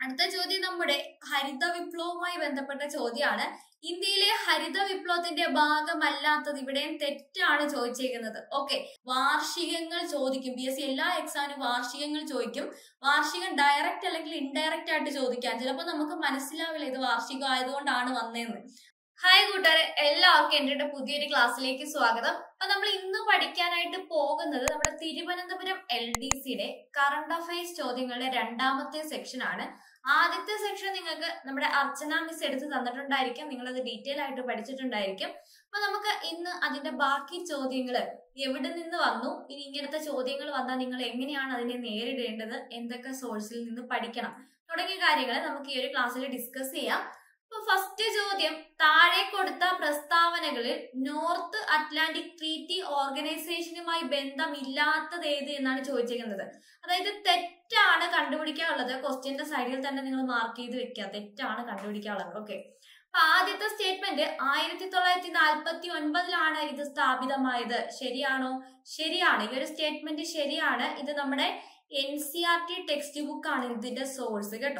അടുത്ത ചോദ്യം നമ്മുടെ ഹരിത വിപ്ലവവുമായി ബന്ധപ്പെട്ട ചോദ്യമാണ് ഇന്ത്യയിലെ ഹരിത വിപ്ലവത്തിന്റെ ഭാഗമല്ലാത്തത് ഇവിടെയും തെറ്റാണ് ചോദിച്ചേക്കുന്നത് ഓക്കെ വാർഷികങ്ങൾ ചോദിക്കും പി എസ് സി എല്ലാ എക്സാമിനും വാർഷികങ്ങൾ ചോദിക്കും വാർഷികം ഡയറക്റ്റ് അല്ലെങ്കിൽ ഇൻഡയറക്റ്റ് ആയിട്ട് ചോദിക്കാം ചിലപ്പോൾ നമുക്ക് മനസ്സിലാവില്ല ഇത് വാർഷികം ആയതുകൊണ്ടാണ് വന്നതെന്ന് ഹായ് കൂട്ടുകാരെ എല്ലാവർക്കും എൻ്റെ പുതിയൊരു ക്ലാസ്സിലേക്ക് സ്വാഗതം അപ്പൊ നമ്മൾ ഇന്ന് പഠിക്കാനായിട്ട് പോകുന്നത് നമ്മുടെ തിരുവനന്തപുരം എൽ ഡി സിയുടെ കറണ്ട് അഫയേഴ്സ് ചോദ്യങ്ങളുടെ രണ്ടാമത്തെ സെക്ഷൻ ആണ് ആദ്യത്തെ സെക്ഷൻ നിങ്ങൾക്ക് നമ്മുടെ അർച്ചന മിസ് എടുത്ത് തന്നിട്ടുണ്ടായിരിക്കും നിങ്ങൾ അത് ഡീറ്റെയിൽ ആയിട്ട് പഠിച്ചിട്ടുണ്ടായിരിക്കും അപ്പൊ നമുക്ക് ഇന്ന് അതിന്റെ ബാക്കി ചോദ്യങ്ങൾ എവിടെ നിന്ന് വന്നു ഇനി ഇങ്ങനത്തെ ചോദ്യങ്ങൾ വന്നാൽ നിങ്ങൾ എങ്ങനെയാണ് അതിനെ നേരിടേണ്ടത് എന്തൊക്കെ സോഴ്സിൽ നിന്ന് പഠിക്കണം തുടങ്ങിയ കാര്യങ്ങൾ നമുക്ക് ഈ ഒരു ക്ലാസ്സിൽ ഡിസ്കസ് ചെയ്യാം അപ്പൊ ഫസ്റ്റ് ചോദ്യം താഴെ കൊടുത്ത പ്രസ്താവനകളിൽ നോർത്ത് അറ്റ്ലാന്റിക് ട്രീറ്റി ഓർഗനൈസേഷനുമായി ബന്ധമില്ലാത്തത് ഏത് എന്നാണ് ചോദിച്ചിരിക്കുന്നത് അതായത് തെറ്റാണ് കണ്ടുപിടിക്കാനുള്ളത് ക്വസ്റ്റ്യന്റെ സൈഡിൽ തന്നെ നിങ്ങൾ മാർക്ക് ചെയ്ത് വെക്കുക തെറ്റാണ് കണ്ടുപിടിക്കാനുള്ളത് ഓക്കെ അപ്പൊ ആദ്യത്തെ സ്റ്റേറ്റ്മെന്റ് ആയിരത്തി തൊള്ളായിരത്തി നാൽപ്പത്തി ഒൻപതിലാണ് ഇത് സ്ഥാപിതമായത് ശരിയാണോ ശരിയാണ് ഈ ഒരു സ്റ്റേറ്റ്മെന്റ് ശരിയാണ് ഇത് നമ്മുടെ N C R T textbook ആണ് ഇതിന്റെ സോഴ്സ് കേട്ടോ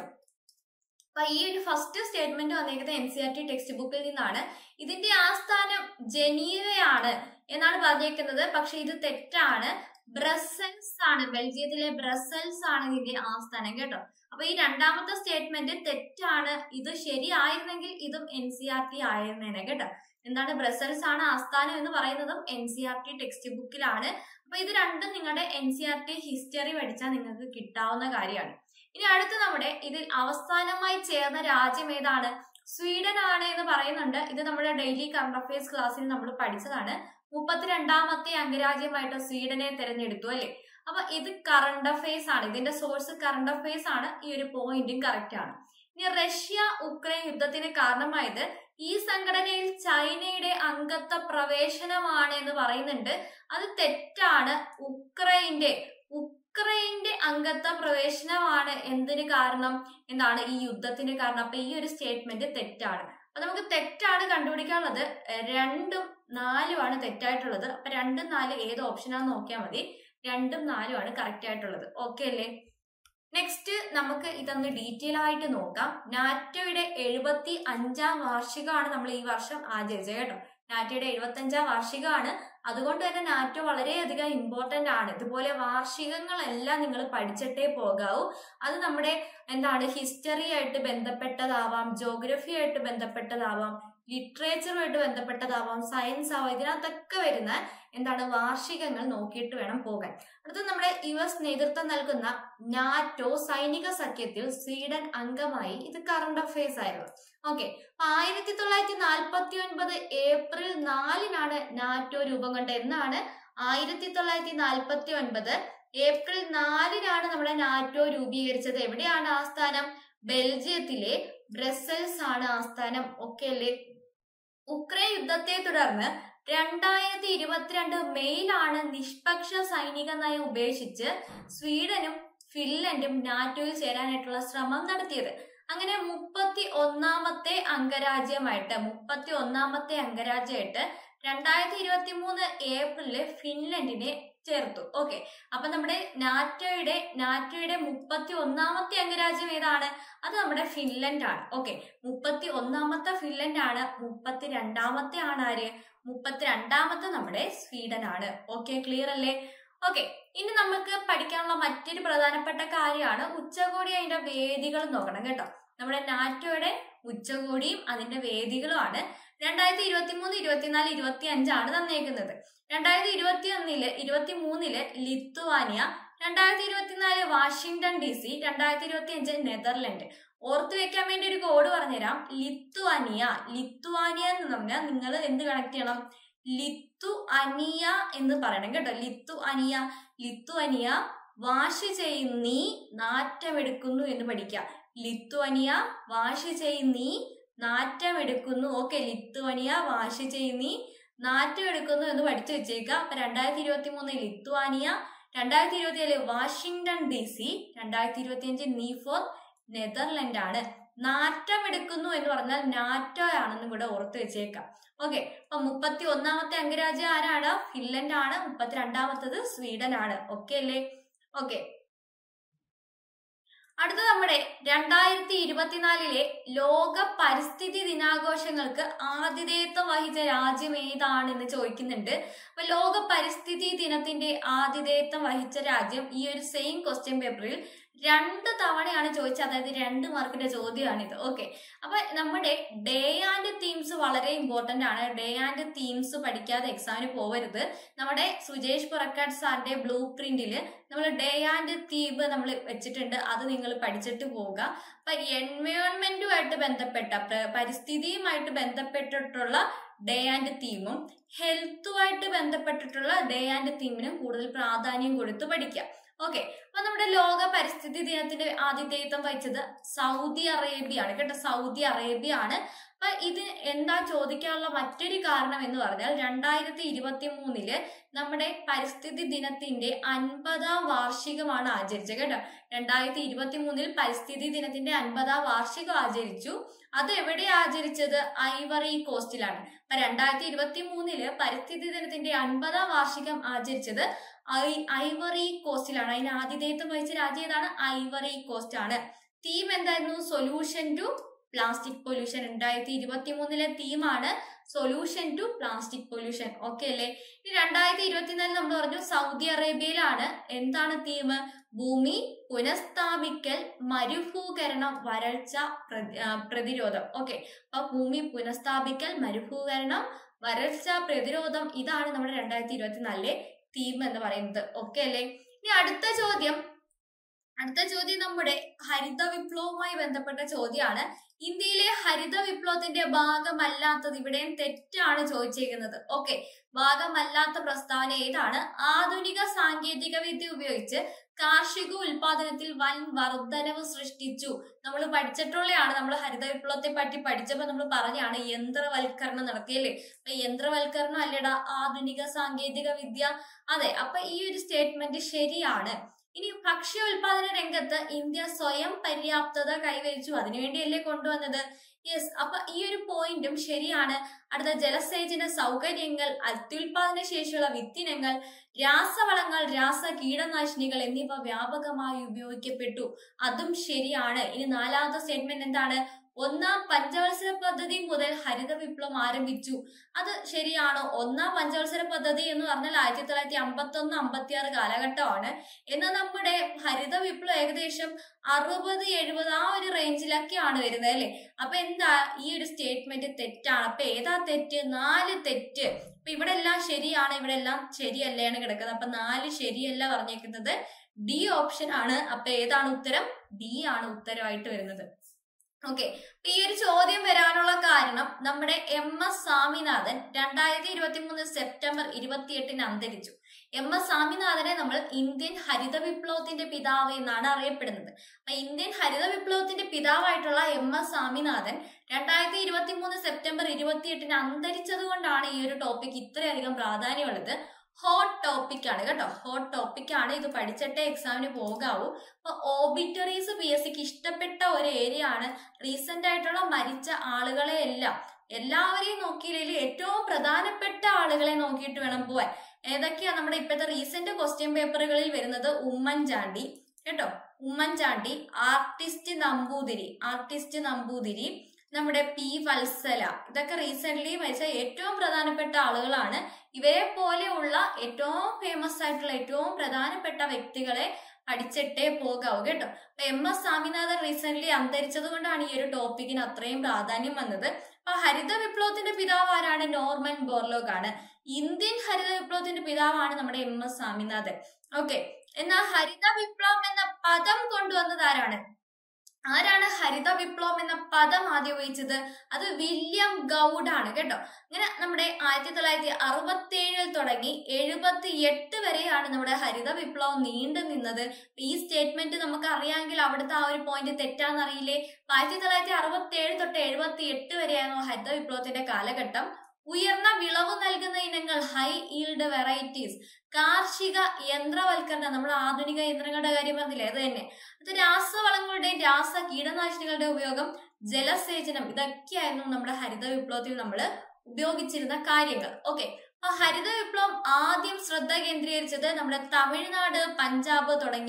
അപ്പൊ ഈ ഒരു ഫസ്റ്റ് സ്റ്റേറ്റ്മെന്റ് വന്നിരിക്കുന്നത് N C R T text ബുക്കിൽ നിന്നാണ് ഇതിന്റെ ആസ്ഥാനം ജനീവയാണ് എന്നാണ് പറഞ്ഞേക്കുന്നത് പക്ഷെ ഇത് തെറ്റാണ് ബ്രസൽസ് ആണ് ബെൽജിയത്തിലെ ബ്രസൽസ് ആണ് ഇതിന്റെ ആസ്ഥാനം കേട്ടോ അപ്പൊ ഈ രണ്ടാമത്തെ സ്റ്റേറ്റ്മെന്റ് തെറ്റാണ് ഇത് ശരിയായിരുന്നെങ്കിൽ ഇതും എൻ സി ആർ ടി ആയിരുന്നേനെ കേട്ടോ എന്താണ് ബ്രസൽസ് ആണ് ആസ്ഥാനം എന്ന് പറയുന്നതും N C R T text ബുക്കിലാണ് അപ്പൊ ഇത് രണ്ടും നിങ്ങളുടെ N C R T history പഠിച്ചാൽ നിങ്ങൾക്ക് കിട്ടാവുന്ന കാര്യമാണ് ഇനി അടുത്ത് നമ്മുടെ ഇതിൽ അവസാനമായി ചേർന്ന രാജ്യം ഏതാണ് സ്വീഡൻ ആണ് എന്ന് പറയുന്നുണ്ട് ഇത് നമ്മുടെ ഡെയിലി കറണ്ട് അഫയേഴ്സ് ക്ലാസ്സിൽ നമ്മൾ പഠിച്ചതാണ് മുപ്പത്തിരണ്ടാമത്തെ അംഗരാജ്യമായിട്ട് സ്വീഡനെ തിരഞ്ഞെടുത്തു അല്ലെ അപ്പൊ ഇത് കറണ്ട് അഫയേഴ്സ് ആണ് ഇതിന്റെ സോഴ്സ് കറണ്ട് അഫയേഴ്സ് ആണ് ഈ ഒരു പോയിന്റും കറക്റ്റ് ആണ് ഇനി റഷ്യ ഉക്രൈൻ യുദ്ധത്തിന് കാരണമായത് ഈ സംഘടനയിൽ ചൈനയുടെ അംഗത്വ പ്രവേശനമാണ് എന്ന് പറയുന്നുണ്ട് അത് തെറ്റാണ് ഉക്രൈന്റെ ഉക്രൈന്റെ അംഗത്വ പ്രവേശനമാണ് എന്തിന് കാരണം എന്താണ് ഈ യുദ്ധത്തിന് കാരണം അപ്പൊ ഈ ഒരു സ്റ്റേറ്റ്മെന്റ് തെറ്റാണ് അപ്പൊ നമുക്ക് തെറ്റാണ് കണ്ടുപിടിക്കാനുള്ളത് രണ്ടും നാലുമാണ് തെറ്റായിട്ടുള്ളത് അപ്പൊ രണ്ടും നാല് ഏത് ഓപ്ഷനാന്ന് നോക്കിയാൽ മതി രണ്ടും നാലും ആണ് കറക്റ്റ് ആയിട്ടുള്ളത് ഓക്കെ അല്ലേ നെക്സ്റ്റ് നമുക്ക് ഇതൊന്ന് ഡീറ്റെയിൽ ആയിട്ട് നോക്കാം നാറ്റോയുടെ എഴുപത്തി അഞ്ചാം വാർഷികമാണ് നമ്മൾ ഈ വർഷം ആചരിച്ചത് കേട്ടോ നാറ്റോയുടെ എഴുപത്തി അഞ്ചാം വാർഷികമാണ് അതുകൊണ്ട് തന്നെ നാറ്റോ വളരെയധികം ഇമ്പോർട്ടന്റ് ആണ് ഇതുപോലെ വാർഷികങ്ങളെല്ലാം നിങ്ങൾ പഠിച്ചിട്ടേ പോകാവൂ അത് നമ്മുടെ എന്താണ് ഹിസ്റ്ററി ആയിട്ട് ബന്ധപ്പെട്ടതാവാം ജോഗ്രഫി ആയിട്ട് ബന്ധപ്പെട്ടതാവാം ലിറ്ററേച്ചറുമായിട്ട് ബന്ധപ്പെട്ടതാവാം സയൻസ് ആവാം ഇതിനകത്തൊക്കെ വരുന്ന എന്താണ് വാർഷികങ്ങൾ നോക്കിയിട്ട് വേണം പോകാൻ അടുത്ത നമ്മുടെ യു എസ് നേതൃത്വം നൽകുന്ന നാറ്റോ സൈനിക സഖ്യത്തിൽ സ്വീഡൻ അംഗമായി ഇത് കറണ്ട് അഫയേഴ്സ് ആയിരുന്നു ഓക്കെ അപ്പൊ ആയിരത്തി തൊള്ളായിരത്തി നാൽപ്പത്തി ഒൻപത് ഏപ്രിൽ നാലിനാണ് നാറ്റോ രൂപം കൊണ്ടത് എന്നാണ് ആയിരത്തി തൊള്ളായിരത്തി നാൽപ്പത്തി ഒൻപത് ഏപ്രിൽ നാലിനാണ് നമ്മുടെ നാറ്റോ രൂപീകരിച്ചത് എവിടെയാണ് ആസ്ഥാനം ബെൽജിയത്തിലെ ബ്രസൽസ് ആണ് ആസ്ഥാനം ഓക്കെ അല്ലേ ഉക്രൈൻ യുദ്ധത്തെ തുടർന്ന് രണ്ടായിരത്തി ഇരുപത്തിരണ്ട് മെയ്യിലാണ് നിഷ്പക്ഷ സൈനിക നയം ഉപേക്ഷിച്ച് സ്വീഡനും ഫിൻലൻഡും നാറ്റോയിൽ ചേരാനായിട്ടുള്ള ശ്രമം നടത്തിയത് അങ്ങനെ മുപ്പത്തി ഒന്നാമത്തെ അംഗരാജ്യമായിട്ട് മുപ്പത്തി ഒന്നാമത്തെ അംഗരാജ്യമായിട്ട് രണ്ടായിരത്തി ഇരുപത്തി മൂന്ന് ഏപ്രിലില് ഫിൻലൻഡിനെ ചേർത്തു ഓക്കെ അപ്പൊ നമ്മുടെ നാറ്റോയുടെ നാറ്റോയുടെ മുപ്പത്തി ഒന്നാമത്തെ അംഗരാജ്യം ഏതാണ് അത് നമ്മുടെ ഫിൻലൻഡ് ആണ് ഓക്കെ മുപ്പത്തി ഒന്നാമത്തെ ഫിൻലൻഡ് ആണ് മുപ്പത്തി രണ്ടാമത്തെ ആണ് ആര് മുപ്പത്തി രണ്ടാമത്തെ നമ്മുടെ സ്വീഡൻ ആണ് ഓക്കെ ക്ലിയർ അല്ലേ ഓക്കെ ഇനി നമുക്ക് പഠിക്കാനുള്ള മറ്റൊരു പ്രധാനപ്പെട്ട കാര്യമാണ് ഉച്ചകോടി അതിന്റെ വേദികൾ നോക്കണം കേട്ടോ നമ്മുടെ നാറ്റോയുടെ ഉച്ചകോടിയും അതിന്റെ വേദികളുമാണ് രണ്ടായിരത്തി ഇരുപത്തി മൂന്ന് ഇരുപത്തിനാല് ഇരുപത്തി അഞ്ചാണ് തന്നേക്കുന്നത് രണ്ടായിരത്തി ഇരുപത്തി ഒന്നില് ഇരുപത്തി മൂന്നില് ലിത്വാനിയ രണ്ടായിരത്തി ഇരുപത്തിനാല് വാഷിംഗ്ടൺ ഡി സി രണ്ടായിരത്തി ഇരുപത്തി അഞ്ച് നെതർലൻഡ് ഓർത്തു വെക്കാൻ വേണ്ടി ഒരു കോഡ് പറഞ്ഞുതരാം ലിത്വാനിയ ലിത്വാനിയ എന്ന് പറഞ്ഞാൽ നിങ്ങൾ എന്ത് കണക്ട് ചെയ്യണം ലിത്തു അനിയ എന്ന് പറയണം കേട്ടോ ലിത്തു അനിയ ലിത്തു അനിയ വാഷ് ചെയ്യുന്നീ നാറ്റമെടുക്കുന്നു എന്ന് പഠിക്കുക ലിത്വനിയ വാഷ് ചെയ്യുന്നീ നാറ്റമെടുക്കുന്നു ഓക്കെ ലിത്വനിയ വാഷ് ചെയ്യുന്നീ നാറ്റമെടുക്കുന്നു എന്ന് പഠിച്ചു വെച്ചേക്കാം അപ്പൊ രണ്ടായിരത്തി ഇരുപത്തി മൂന്ന് ലിത്വാനിയ രണ്ടായിരത്തി ഇരുപത്തി ഏഴ് വാഷിംഗ്ടൺ ഡി സി രണ്ടായിരത്തി ഇരുപത്തി അഞ്ച് നീഫോർ നെതർലൻഡ് ആണ് നാറ്റമെടുക്കുന്നു എന്ന് പറഞ്ഞാൽ നാറ്റോ ആണെന്നും കൂടെ ഓർത്ത് വെച്ചേക്കാം ഓക്കെ അപ്പൊ മുപ്പത്തി ഒന്നാമത്തെ അംഗരാജ്യം ആരാണ് ഫിൻലൻഡ് ആണ് മുപ്പത്തി രണ്ടാമത്തത് സ്വീഡൻ ആണ് ഓക്കെ അല്ലേ ഓക്കെ അടുത്ത നമ്മുടെ രണ്ടായിരത്തി ഇരുപത്തിനാലിലെ ലോക പരിസ്ഥിതി ദിനാഘോഷങ്ങൾക്ക് ആതിഥേയത്വം വഹിച്ച രാജ്യം ഏതാണെന്ന് ചോദിക്കുന്നുണ്ട് അപ്പൊ ലോക പരിസ്ഥിതി ദിനത്തിന്റെ ആതിഥേയത്വം വഹിച്ച രാജ്യം ഈ ഒരു സെയിം ക്വസ്റ്റ്യൻ പേപ്പറിൽ രണ്ട് തവണയാണ് ചോദിച്ചത് അതായത് രണ്ട് മാർക്കിന്റെ ചോദ്യമാണിത് ഓക്കെ അപ്പൊ നമ്മുടെ ഡേ ആൻഡ് തീംസ് വളരെ ഇമ്പോർട്ടന്റ് ആണ് ഡേ ആൻഡ് തീംസ് പഠിക്കാതെ എക്സാമിന് പോവരുത് നമ്മുടെ സുജേഷ് പുറക്കാട് സാറിന്റെ ബ്ലൂ പ്രിന്റില് നമ്മൾ ഡേ ആൻഡ് തീം നമ്മൾ വെച്ചിട്ടുണ്ട് അത് നിങ്ങൾ പഠിച്ചിട്ട് പോവുക അപ്പൊ എൻവയോൺമെന്റുമായിട്ട് ബന്ധപ്പെട്ട പ്ര- പരിസ്ഥിതിയുമായിട്ട് ബന്ധപ്പെട്ടിട്ടുള്ള ഡേ ആൻഡ് തീമും ഹെൽത്തുമായിട്ട് ബന്ധപ്പെട്ടിട്ടുള്ള ഡേ ആൻഡ് തീമിനും കൂടുതൽ പ്രാധാന്യം കൊടുത്ത് പഠിക്കാം ഓക്കെ അപ്പൊ നമ്മുടെ ലോക പരിസ്ഥിതി ദിനത്തിന്റെ ആതിഥേയത്വം വഹിച്ചത് സൗദി അറേബ്യ ആണ് കേട്ടോ സൗദി അറേബ്യ ആണ് അപ്പൊ ഇത് എന്താ ചോദിക്കാനുള്ള മറ്റൊരു കാരണം എന്ന് പറഞ്ഞാൽ രണ്ടായിരത്തി ഇരുപത്തി മൂന്നില് നമ്മുടെ പരിസ്ഥിതി ദിനത്തിന്റെ അൻപതാം വാർഷികമാണ് ആചരിച്ചത് കേട്ടോ രണ്ടായിരത്തി ഇരുപത്തി മൂന്നിൽ പരിസ്ഥിതി ദിനത്തിന്റെ അൻപതാം വാർഷികം ആചരിച്ചു അത് എവിടെ ആചരിച്ചത് ഐവറി കോസ്റ്റിലാണ് അപ്പൊ രണ്ടായിരത്തി ഇരുപത്തി മൂന്നില് പരിസ്ഥിതി ദിനത്തിന്റെ അൻപതാം വാർഷികം ആചരിച്ചത് ഐ ഐവറി കോസ്റ്റിലാണ് അതിന് ആതിഥേയത്വം വഹിച്ച രാജ്യം ഏതാണ് ഐവറി കോസ്റ്റ് ആണ് തീം എന്തായിരുന്നു സൊല്യൂഷൻ ടു പ്ലാസ്റ്റിക് പൊല്യൂഷൻ രണ്ടായിരത്തി ഇരുപത്തി മൂന്നിലെ തീമാണ് solution to plastic pollution okay അല്ലേ ഇനി രണ്ടായിരത്തി ഇരുപത്തിനാലിൽ നമ്മൾ പറഞ്ഞു സൗദി അറേബ്യയിലാണ് എന്താണ് തീം ഭൂമി പുനഃസ്ഥാപിക്കൽ മരുഭൂകരണം വരൾച്ച പ്രതി- ആ, പ്രതിരോധം ഓക്കെ അപ്പൊ ഭൂമി പുനഃസ്ഥാപിക്കൽ മരുഭൂകരണം വരൾച്ച പ്രതിരോധം ഇതാണ് നമ്മുടെ രണ്ടായിരത്തി ഇരുപത്തിനാലിലെ തീം എന്ന് പറയുന്നത് ഓക്കെ അല്ലേ ഇനി അടുത്ത ചോദ്യം അടുത്ത ചോദ്യം നമ്മുടെ ഹരിത വിപ്ലവവുമായി ബന്ധപ്പെട്ട ചോദ്യമാണ് ഇന്ത്യയിലെ ഹരിത വിപ്ലവത്തിന്റെ ഭാഗമല്ലാത്തത് ഇവിടെയും തെറ്റാണ് ചോദിച്ചേക്കുന്നത് ഓക്കെ ഭാഗമല്ലാത്ത പ്രസ്താവന ഏതാണ് ആധുനിക സാങ്കേതിക വിദ്യ ഉപയോഗിച്ച് കാർഷിക ഉൽപാദനത്തിൽ വൻ വർധനവ് സൃഷ്ടിച്ചു നമ്മൾ പഠിച്ചിട്ടുള്ളതാണ് നമ്മൾ ഹരിത വിപ്ലവത്തെ പറ്റി പഠിച്ചപ്പോൾ നമ്മൾ പറഞ്ഞാണ് യന്ത്രവൽക്കരണം നടത്തിയല്ലേ അപ്പൊ യന്ത്രവൽക്കരണം അല്ലടാ ആധുനിക സാങ്കേതിക വിദ്യ അതെ അപ്പൊ ഈ ഒരു സ്റ്റേറ്റ്മെന്റ് ശരിയാണ് ഇനി ഭക്ഷ്യ ഉൽപാദന രംഗത്ത് ഇന്ത്യ സ്വയം പര്യാപ്തത കൈവരിച്ചു അതിനുവേണ്ടിയല്ലേ കൊണ്ടുവന്നത് യെസ് അപ്പൊ ഈ ഒരു പോയിന്റും ശരിയാണ് അടുത്ത ജലസേചന സൗകര്യങ്ങൾ അത്യുൽപാദന ശേഷിയുള്ള വിത്തിനങ്ങൾ രാസവളങ്ങൾ രാസ കീടനാശിനികൾ എന്നിവ വ്യാപകമായി ഉപയോഗിക്കപ്പെട്ടു അതും ശരിയാണ് ഇനി നാലാമത്തെ സ്റ്റേറ്റ്മെന്റ് എന്താണ് ഒന്നാം പഞ്ചവത്സര പദ്ധതി മുതൽ ഹരിത വിപ്ലവം ആരംഭിച്ചു അത് ശരിയാണോ ഒന്നാം പഞ്ചവത്സര പദ്ധതി എന്ന് പറഞ്ഞാൽ ആയിരത്തി തൊള്ളായിരത്തി അമ്പത്തി ഒന്ന് അമ്പത്തി ആറ് കാലഘട്ടമാണ് എന്നാൽ നമ്മുടെ ഹരിത വിപ്ലവം ഏകദേശം അറുപത് എഴുപത് ആ ഒരു റേഞ്ചിലൊക്കെയാണ് വരുന്നത് അല്ലേ അപ്പൊ എന്താ ഈ ഒരു സ്റ്റേറ്റ്മെന്റ് തെറ്റാണ് അപ്പൊ ഏതാ തെറ്റ് നാല് തെറ്റ് അപ്പൊ ഇവിടെ എല്ലാം ശരിയാണ് ഇവിടെ എല്ലാം ശരിയല്ലാണ് കിടക്കുന്നത് അപ്പൊ നാല് ശരിയല്ല പറഞ്ഞേക്കുന്നത് ഡി ഓപ്ഷൻ ആണ് അപ്പൊ ഏതാണ് ഉത്തരം ഡി ആണ് ഉത്തരമായിട്ട് വരുന്നത് ഓക്കെ ഈ ഒരു ചോദ്യം വരാനുള്ള കാരണം നമ്മുടെ എം എസ് സ്വാമിനാഥൻ രണ്ടായിരത്തി ഇരുപത്തി മൂന്ന് സെപ്റ്റംബർ ഇരുപത്തിയെട്ടിന് അന്തരിച്ചു എം എസ് സ്വാമിനാഥനെ നമ്മൾ ഇന്ത്യൻ ഹരിത വിപ്ലവത്തിന്റെ പിതാവ് എന്നാണ് അറിയപ്പെടുന്നത് അപ്പൊ ഇന്ത്യൻ ഹരിത വിപ്ലവത്തിന്റെ പിതാവായിട്ടുള്ള എം എസ് സ്വാമിനാഥൻ രണ്ടായിരത്തി ഇരുപത്തി മൂന്ന് സെപ്റ്റംബർ ഇരുപത്തിയെട്ടിന് അന്തരിച്ചത് കൊണ്ടാണ് ഈ ഒരു ടോപ്പിക് ഇത്രയധികം പ്രാധാന്യമുള്ളത് ഹോട്ട് ടോപ്പിക് ആണ് കേട്ടോ ഹോട്ട് ടോപ്പിക് ആണ് ഇത് പഠിച്ചിട്ടേ എക്സാമിന് പോകാവൂ അപ്പൊ ഓബിറ്ററീസ് പി എസ് സിക്ക് ഇഷ്ടപ്പെട്ട ഒരു ഏരിയ ആണ് റീസെന്റ് ആയിട്ടുള്ള മരിച്ച ആളുകളെ എല്ലാം എല്ലാവരെയും നോക്കിയില്ലെങ്കിൽ ഏറ്റവും പ്രധാനപ്പെട്ട ആളുകളെ നോക്കിയിട്ട് വേണം പോവാൻ ഏതൊക്കെയാ നമ്മുടെ ഇപ്പോഴത്തെ റീസെന്റ് ക്വസ്റ്റ്യൻ പേപ്പറുകളിൽ വരുന്നത് ഉമ്മൻചാണ്ടി കേട്ടോ ഉമ്മൻചാണ്ടി ആർട്ടിസ്റ്റ് നമ്പൂതിരി ആർട്ടിസ്റ്റ് നമ്പൂതിരി നമ്മുടെ പി വത്സല ഇതൊക്കെ റീസെന്റ് മരിച്ച ഏറ്റവും പ്രധാനപ്പെട്ട ആളുകളാണ് ഇവരെ പോലെയുള്ള ഏറ്റവും ഫേമസ് ആയിട്ടുള്ള ഏറ്റവും പ്രധാനപ്പെട്ട വ്യക്തികളെ പഠിച്ചിട്ടേ പോകാവൂ കേട്ടോ അപ്പൊ എം എസ് സ്വാമിനാഥൻ റീസെന്റ് അന്തരിച്ചത് കൊണ്ടാണ് ഈ ഒരു ടോപ്പിക്കിന് അത്രയും പ്രാധാന്യം വന്നത് അപ്പൊ ഹരിത വിപ്ലവത്തിന്റെ പിതാവ് ആരാണ് നോർമൻ ബോർലോഗ് ആണ് ഇന്ത്യൻ ഹരിത വിപ്ലവത്തിന്റെ പിതാവാണ് നമ്മുടെ എം എസ് സ്വാമിനാഥൻ ഓക്കെ എന്നാൽ ഹരിത വിപ്ലവം എന്ന പദം കൊണ്ടുവന്നത് ആരാണ് ആരാണ് ഹരിത വിപ്ലവം എന്ന പദം ആദ്യം ഉപയോഗിച്ചത് അത് വില്യം ഗൗഡ് ആണ് കേട്ടോ അങ്ങനെ നമ്മുടെ ആയിരത്തി തൊള്ളായിരത്തി അറുപത്തി ഏഴിൽ തുടങ്ങി എഴുപത്തി എട്ട് വരെയാണ് നമ്മുടെ ഹരിത വിപ്ലവം നീണ്ടു നിന്നത് ഈ സ്റ്റേറ്റ്മെന്റ് നമുക്ക് അറിയാമെങ്കിൽ അവിടുത്തെ ആ ഒരു പോയിന്റ് തെറ്റാന്നറിയില്ലേ ആയിരത്തി തൊള്ളായിരത്തി അറുപത്തി ഏഴ് തൊട്ട് എഴുപത്തി എട്ട് വരെയായിരുന്നു ഹരിത വിപ്ലവത്തിന്റെ കാലഘട്ടം ഉയർന്ന വിളവ് നൽകുന്ന ഇനങ്ങൾ ഹൈ ഈൽഡ് വെറൈറ്റീസ് കാർഷിക യന്ത്രവൽക്കരണം നമ്മൾ ആധുനിക യന്ത്രങ്ങളുടെ കാര്യം പറഞ്ഞില്ലേ അത് തന്നെ അത് രാസവളങ്ങളുടെയും രാസ കീടനാശിനികളുടെ ഉപയോഗം ജലസേചനം ഇതൊക്കെയായിരുന്നു നമ്മുടെ ഹരിത വിപ്ലവത്തിൽ നമ്മൾ ഉപയോഗിച്ചിരുന്ന കാര്യങ്ങൾ ഓക്കെ അപ്പൊ ഹരിത വിപ്ലവം ആദ്യം ശ്രദ്ധ കേന്ദ്രീകരിച്ചത് നമ്മുടെ തമിഴ്നാട് പഞ്ചാബ് തുടങ്ങിയ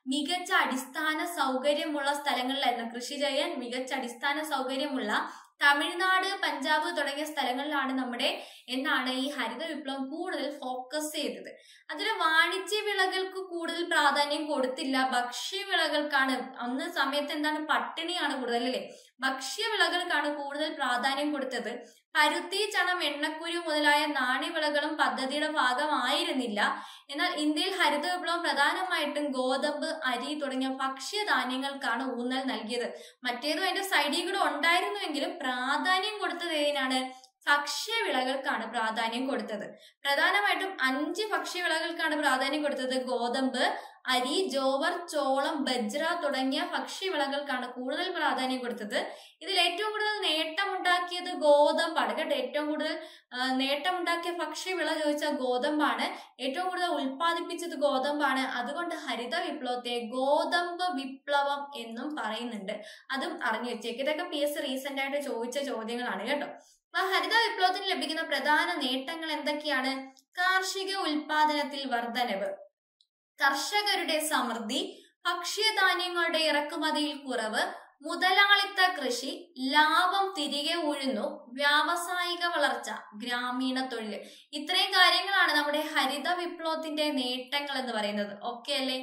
മികച്ച അടിസ്ഥാന സൗകര്യമുള്ള സ്ഥലങ്ങളിലായിരുന്നു കൃഷി ചെയ്യാൻ മികച്ച അടിസ്ഥാന സൗകര്യമുള്ള തമിഴ്നാട് പഞ്ചാബ് തുടങ്ങിയ സ്ഥലങ്ങളിലാണ് നമ്മുടെ എന്താണ് ഈ ഹരിത വിപ്ലവം കൂടുതൽ ഫോക്കസ് ചെയ്തത് അതിൽ വാണിജ്യ വിളകൾക്ക് കൂടുതൽ പ്രാധാന്യം കൊടുത്തില്ല ഭക്ഷ്യവിളകൾക്കാണ് അന്ന് സമയത്ത് എന്താണ് പട്ടിണിയാണ് കൂടുതൽ അല്ലേ ഭക്ഷ്യവിളകൾക്കാണ് കൂടുതൽ പ്രാധാന്യം കൊടുത്തത് പരുത്തി ചണം എണ്ണക്കുരു മുതലായ നാണ്യവിളകളും പദ്ധതിയുടെ ഭാഗമായിരുന്നില്ല എന്നാൽ ഇന്ത്യയിൽ ഹരിത വിപ്ലവം പ്രധാനമായിട്ടും ഗോതമ്പ് അരി തുടങ്ങിയ ഭക്ഷ്യധാന്യങ്ങൾക്കാണ് ഊന്നൽ നൽകിയത് മറ്റേതും അതിന്റെ സൈഡിൽ കൂടെ ഉണ്ടായിരുന്നുവെങ്കിലും പ്രാധാന്യം കൊടുത്തത് ഏതിനാണ് ഭക്ഷ്യവിളകൾക്കാണ് പ്രാധാന്യം കൊടുത്തത് പ്രധാനമായിട്ടും അഞ്ച് ഭക്ഷ്യവിളകൾക്കാണ് പ്രാധാന്യം കൊടുത്തത് ഗോതമ്പ് അരി ജോവർ ചോളം ബജ്ര തുടങ്ങിയ ഭക്ഷ്യവിളകൾക്കാണ് കൂടുതൽ പ്രാധാന്യം കൊടുത്തത് ഇതിൽ ഏറ്റവും കൂടുതൽ നേട്ടമുണ്ടാക്കിയത് ഗോതമ്പാണ് കേട്ടോ ഏറ്റവും കൂടുതൽ ആ, നേട്ടമുണ്ടാക്കിയ ഭക്ഷ്യവിള ചോദിച്ചാൽ ഗോതമ്പാണ് ഏറ്റവും കൂടുതൽ ഉൽപ്പാദിപ്പിച്ചത് ഗോതമ്പാണ് അതുകൊണ്ട് ഹരിത വിപ്ലവത്തെ ഗോതമ്പ് വിപ്ലവം എന്നും പറയുന്നുണ്ട് അതും അറിഞ്ഞു വെച്ചേക്ക് ഇതൊക്കെ പി എസ് റീസെന്റ് ആയിട്ട് ചോദിച്ച ചോദ്യങ്ങളാണ് കേട്ടോ അപ്പൊ ഹരിത വിപ്ലവത്തിന് ലഭിക്കുന്ന പ്രധാന നേട്ടങ്ങൾ എന്തൊക്കെയാണ് കാർഷിക ഉൽപാദനത്തിൽ വർധനവ് കർഷകരുടെ സമൃദ്ധി ഭക്ഷ്യധാന്യങ്ങളുടെ ഇറക്കുമതിയിൽ കുറവ് മുതലാളിത്ത കൃഷി ലാഭം തിരികെ ഉഴുന്നു വ്യാവസായിക വളർച്ച ഗ്രാമീണ തൊഴിൽ ഇത്രയും കാര്യങ്ങളാണ് നമ്മുടെ ഹരിത വിപ്ലവത്തിന്റെ നേട്ടങ്ങൾ എന്ന് പറയുന്നത് ഓക്കെ അല്ലേ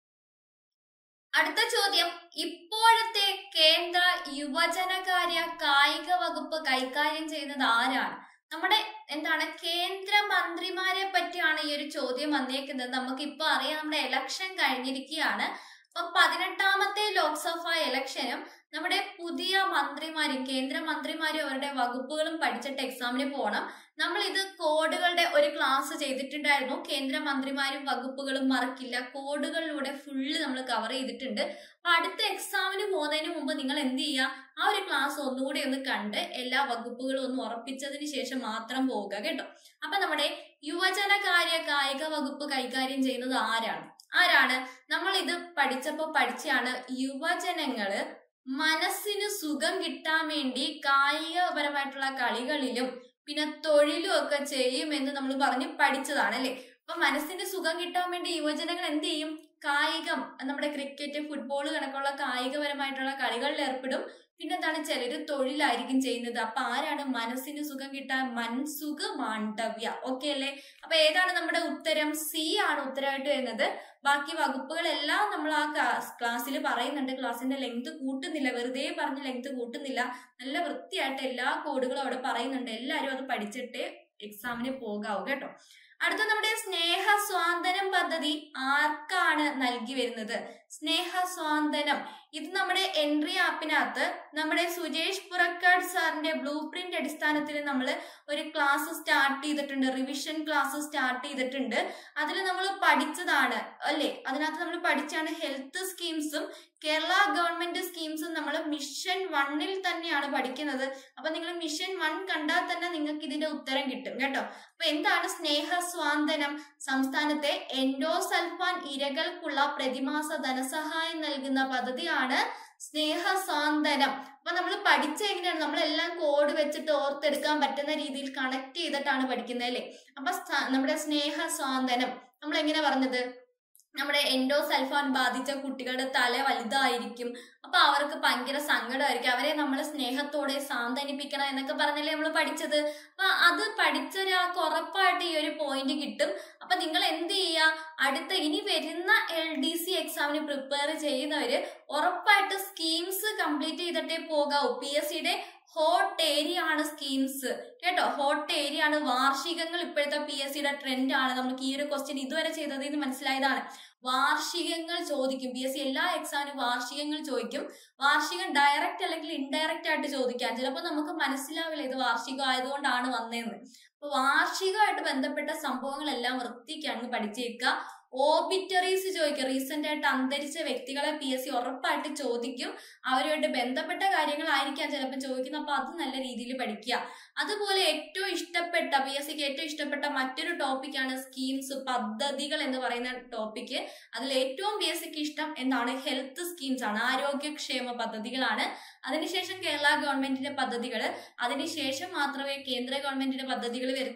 അടുത്ത ചോദ്യം ഇപ്പോഴത്തെ കേന്ദ്ര യുവജനകാര്യ കായിക വകുപ്പ് കൈകാര്യം ചെയ്യുന്നത് ആരാണ് നമ്മുടെ എന്താണ് കേന്ദ്ര മന്ത്രിമാരെ പറ്റിയാണ് ഈ ഒരു ചോദ്യം വന്നേക്കുന്നത് നമുക്ക് ഇപ്പൊ അറിയാം നമ്മുടെ ഇലക്ഷൻ കഴിഞ്ഞിരിക്കുകയാണ് അപ്പൊ പതിനെട്ടാമത്തെ ലോക്സഭ ഇലക്ഷനും നമ്മുടെ പുതിയ മന്ത്രിമാരും കേന്ദ്ര മന്ത്രിമാരും അവരുടെ വകുപ്പുകളും പഠിച്ചിട്ട് എക്സാമിന് പോകണം നമ്മൾ ഇത് കോഡുകളുടെ ഒരു ക്ലാസ് ചെയ്തിട്ടുണ്ടായിരുന്നു കേന്ദ്ര മന്ത്രിമാരും വകുപ്പുകളും മറക്കില്ല കോഡുകളിലൂടെ ഫുള്ള് നമ്മൾ കവർ ചെയ്തിട്ടുണ്ട് അപ്പൊ അടുത്ത എക്സാമിന് പോകുന്നതിന് മുമ്പ് നിങ്ങൾ എന്ത് ചെയ്യുക ആ ഒരു ക്ലാസ് ഒന്നുകൂടി ഒന്ന് കണ്ട് എല്ലാ വകുപ്പുകളും ഒന്ന് ഉറപ്പിച്ചതിന് ശേഷം മാത്രം പോവുക കേട്ടോ അപ്പൊ നമ്മുടെ യുവജനകാര്യ കായിക വകുപ്പ് കൈകാര്യം ചെയ്യുന്നത് ആരാണ് ആരാണ് നമ്മൾ ഇത് പഠിച്ചപ്പോ പഠിച്ചാണ് യുവജനങ്ങള് മനസ്സിന് സുഖം കിട്ടാൻ വേണ്ടി കായികപരമായിട്ടുള്ള കളികളിലും പിന്നെ തൊഴിലും ഒക്കെ ചെയ്യുമെന്ന് നമ്മൾ പറഞ്ഞ് പഠിച്ചതാണ് അല്ലെ അപ്പൊ മനസ്സിന് സുഖം കിട്ടാൻ വേണ്ടി യുവജനങ്ങൾ എന്ത് ചെയ്യും കായികം നമ്മുടെ ക്രിക്കറ്റ് ഫുട്ബോൾ കണക്കുള്ള കായികപരമായിട്ടുള്ള കളികളിൽ ഏർപ്പെടും പിന്നെന്താണ് ചിലര് തൊഴിലായിരിക്കും ചെയ്യുന്നത് അപ്പൊ ആരാണ് മനസ്സിന് സുഖം കിട്ടാൻ മൻസുഖ മാണ്ഡവ്യ ഓക്കെ അല്ലേ അപ്പൊ ഏതാണ് നമ്മുടെ ഉത്തരം സി ആണ് ഉത്തരമായിട്ട് വരുന്നത് ബാക്കി വകുപ്പുകളെല്ലാം നമ്മൾ ആ ക്ലാസ്സിൽ പറയുന്നുണ്ട് ക്ലാസ്സിന്റെ ലെങ്ത് കൂട്ടുന്നില്ല വെറുതെ പറഞ്ഞ് ലെങ്ത് കൂട്ടുന്നില്ല നല്ല വൃത്തിയായിട്ട് എല്ലാ കോഡുകളും അവിടെ പറയുന്നുണ്ട് എല്ലാവരും അത് പഠിച്ചിട്ടേ എക്സാമിന് പോകാവൂ കേട്ടോ അടുത്ത നമ്മുടെ സ്നേഹ സ്വാന്തനം പദ്ധതി ആർക്കാണ് നൽകി വരുന്നത് സ്നേഹ സ്വാന്തനം ഇത് നമ്മുടെ എൻട്രി ആപ്പിനകത്ത് നമ്മുടെ സുരേഷ് പുറക്കാട് സാറിന്റെ ബ്ലൂ പ്രിന്റ് അടിസ്ഥാനത്തിൽ നമ്മൾ ഒരു ക്ലാസ് സ്റ്റാർട്ട് ചെയ്തിട്ടുണ്ട് റിവിഷൻ ക്ലാസ് സ്റ്റാർട്ട് ചെയ്തിട്ടുണ്ട് അതിൽ നമ്മൾ പഠിച്ചതാണ് അല്ലേ അതിനകത്ത് നമ്മൾ പഠിച്ചാണ് ഹെൽത്ത് സ്കീംസും കേരള ഗവൺമെന്റ് സ്കീംസും നമ്മൾ മിഷൻ വണ്ണിൽ തന്നെയാണ് പഠിക്കുന്നത് അപ്പൊ നിങ്ങൾ മിഷൻ വൺ കണ്ടാൽ തന്നെ നിങ്ങൾക്ക് ഇതിന്റെ ഉത്തരം കിട്ടും കേട്ടോ അപ്പൊ എന്താണ് സ്നേഹ സ്വാന്തനം സംസ്ഥാനത്തെ എൻഡോസൾഫാൻ ഇരകൾക്കുള്ള പ്രതിമാസ ധനസഹായം നൽകുന്ന പദ്ധതിയാണ് സ്നേഹ സ്വാന്തനം അപ്പൊ നമ്മൾ പഠിച്ച എങ്ങനെയാണ് നമ്മളെല്ലാം കോഡ് വെച്ചിട്ട് ഓർത്തെടുക്കാൻ പറ്റുന്ന രീതിയിൽ കണക്ട് ചെയ്തിട്ടാണ് പഠിക്കുന്നത് അല്ലേ അപ്പൊ സ്ഥ- നമ്മുടെ സ്നേഹ സ്വാന്തനം നമ്മൾ എങ്ങനെ പറഞ്ഞത് നമ്മുടെ എൻഡോസൾഫാൻ ബാധിച്ച കുട്ടികളുടെ തല വലുതായിരിക്കും അപ്പൊ അവർക്ക് ഭയങ്കര സങ്കടമായിരിക്കും അവരെ നമ്മൾ സ്നേഹത്തോടെ സാന്ത്വനിപ്പിക്കണം എന്നൊക്കെ പറഞ്ഞല്ലേ നമ്മൾ പഠിച്ചത് അപ്പൊ അത് പഠിച്ച ഒരാൾക്ക് ഉറപ്പായിട്ട് ഈ ഒരു പോയിന്റ് കിട്ടും അപ്പൊ നിങ്ങൾ എന്ത് ചെയ്യുക അടുത്ത ഇനി വരുന്ന എൽ ഡി സി എക്സാമിന് പ്രിപ്പയർ ചെയ്യുന്നവര് ഉറപ്പായിട്ട് സ്കീംസ് കംപ്ലീറ്റ് ചെയ്തിട്ടേ പോകാവൂ പി എസ് സിയുടെ ഹോട്ട് ഏരിയ ആണ് സ്കീംസ് കേട്ടോ ഹോട്ട് ഏരിയ ആണ് വാർഷികങ്ങൾ ഇപ്പോഴത്തെ പി എസ് സിയുടെ ട്രെൻഡ് ആണ് നമുക്ക് ഈ ഒരു ക്വസ്റ്റ്യൻ ഇതുവരെ ചെയ്തതിൽ നിന്ന് മനസ്സിലായതാണ് വാർഷികങ്ങൾ ചോദിക്കും പി എസ് സി എല്ലാ എക്സാമിനും വാർഷികങ്ങൾ ചോദിക്കും വാർഷികം ഡയറക്റ്റ് അല്ലെങ്കിൽ ഇൻഡയറക്റ്റ് ആയിട്ട് ചോദിക്കാം ചിലപ്പോൾ നമുക്ക് മനസ്സിലാവില്ല ഇത് വാർഷികം ആയതുകൊണ്ടാണ് വന്നതെന്ന് അപ്പൊ വാർഷികമായിട്ട് ബന്ധപ്പെട്ട സംഭവങ്ങളെല്ലാം വൃത്തിക്ക് അങ്ങ് പഠിച്ചേക്കുക ഓബിറ്ററീസ് ചോദിക്കുക റീസെന്റ് ആയിട്ട് അന്തരിച്ച വ്യക്തികളെ പി എസ് സി ഉറപ്പായിട്ട് ചോദിക്കും അവരുമായിട്ട് ബന്ധപ്പെട്ട കാര്യങ്ങളായിരിക്കാം ചിലപ്പോൾ ചോദിക്കുന്നത് അപ്പൊ അത് നല്ല രീതിയിൽ പഠിക്കുക അതുപോലെ ഏറ്റവും ഇഷ്ടപ്പെട്ട പി എസ് സിക്ക് ഏറ്റവും ഇഷ്ടപ്പെട്ട മറ്റൊരു ടോപ്പിക്കാണ് സ്കീംസ് പദ്ധതികൾ എന്ന് പറയുന്ന ടോപ്പിക്ക് അതിൽ ഏറ്റവും പി എസ് സിക്ക് ഇഷ്ടം എന്താണ് ഹെൽത്ത് സ്കീംസ് ആണ് ആരോഗ്യക്ഷേമ പദ്ധതികളാണ് അതിനുശേഷം കേരള ഗവൺമെന്റിന്റെ പദ്ധതികൾ അതിനുശേഷം മാത്രമേ കേന്ദ്ര ഗവൺമെന്റിന്റെ പദ്ധതികൾ വരത്തുള്ളൂ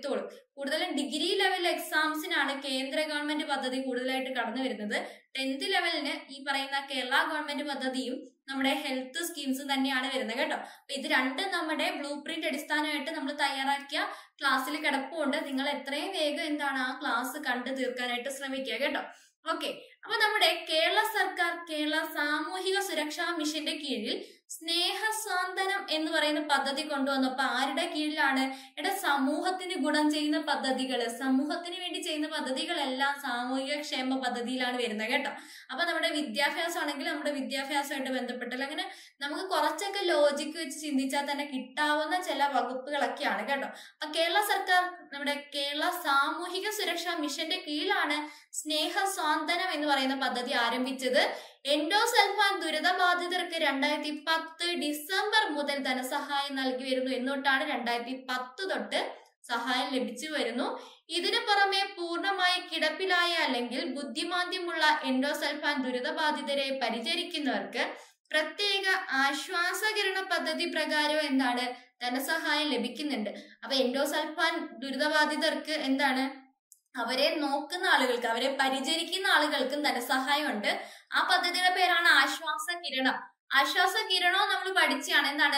കൂടുതലും ഡിഗ്രി ലെവൽ എക്സാംസിനാണ് കേന്ദ്ര ഗവൺമെന്റ് പദ്ധതി കൂടുതലായിട്ട് കടന്നു വരുന്നത് ടെൻത്ത് ലെവലിന് ഈ പറയുന്ന കേരള ഗവൺമെന്റ് പദ്ധതിയും നമ്മുടെ ഹെൽത്ത് സ്കീംസും തന്നെയാണ് വരുന്നത് കേട്ടോ അപ്പൊ ഇത് രണ്ടും നമ്മുടെ ബ്ലൂ പ്രിന്റ് അടിസ്ഥാനമായിട്ട് നമ്മൾ തയ്യാറാക്കിയ ക്ലാസ്സിൽ കിടപ്പുണ്ട് നിങ്ങൾ എത്രയും വേഗം എന്താണ് ആ ക്ലാസ് കണ്ടു തീർക്കാനായിട്ട് ശ്രമിക്കുക കേട്ടോ ഓക്കെ അപ്പൊ നമ്മുടെ കേരള സർക്കാർ കേരള സാമൂഹിക സുരക്ഷാ മിഷന്റെ കീഴിൽ സ്നേഹസ്വാന്തനം എന്ന് പറയുന്ന പദ്ധതി കൊണ്ടുവന്നപ്പോ ആരുടെ കീഴിലാണ് എടാ സമൂഹത്തിന് ഗുണം ചെയ്യുന്ന പദ്ധതികൾ സമൂഹത്തിന് വേണ്ടി ചെയ്യുന്ന പദ്ധതികളെല്ലാം സാമൂഹിക ക്ഷേമ പദ്ധതിയിലാണ് വരുന്നത് കേട്ടോ അപ്പൊ നമ്മുടെ വിദ്യാഭ്യാസം ആണെങ്കിൽ നമ്മുടെ വിദ്യാഭ്യാസമായിട്ട് ബന്ധപ്പെട്ടില്ല അങ്ങനെ നമുക്ക് കുറച്ചൊക്കെ ലോജിക്ക് വെച്ച് ചിന്തിച്ചാൽ തന്നെ കിട്ടാവുന്ന ചില വകുപ്പുകളൊക്കെയാണ് കേട്ടോ അപ്പൊ കേരള സർക്കാർ നമ്മുടെ കേരള സാമൂഹിക സുരക്ഷാ മിഷന്റെ കീഴിലാണ് സ്നേഹ സ്വാന്തനം എന്ന് പറയുന്ന പദ്ധതി ആരംഭിച്ചത് എൻഡോസൽഫാൻ ദുരിതബാധിതർക്ക് രണ്ടായിരത്തി പത്ത് ഡിസംബർ മുതൽ ധനസഹായം നൽകി വരുന്നു എന്നൊട്ടാണ് രണ്ടായിരത്തി പത്ത് തൊട്ട് സഹായം ലഭിച്ചു വരുന്നു ഇതിനു പുറമെ പൂർണ്ണമായി കിടപ്പിലായ അല്ലെങ്കിൽ ബുദ്ധിമാന്ദ്യമുള്ള എൻഡോസൽഫാൻ ദുരിതബാധിതരെ പരിചരിക്കുന്നവർക്ക് പ്രത്യേക ആശ്വാസകിരണ പദ്ധതി പ്രകാരം എന്താണ് ധനസഹായം ലഭിക്കുന്നുണ്ട് അപ്പൊ എൻഡോസൽഫാൻ ദുരിതബാധിതർക്ക് എന്താണ് അവരെ നോക്കുന്ന ആളുകൾക്ക് അവരെ പരിചരിക്കുന്ന ആളുകൾക്കും ധനസഹായം ഉണ്ട് ആ പദ്ധതിയുടെ പേരാണ് ആശ്വാസ കിരണം ആശ്വാസ കിരണോ നമ്മൾ പഠിച്ചാണ് എന്താണ്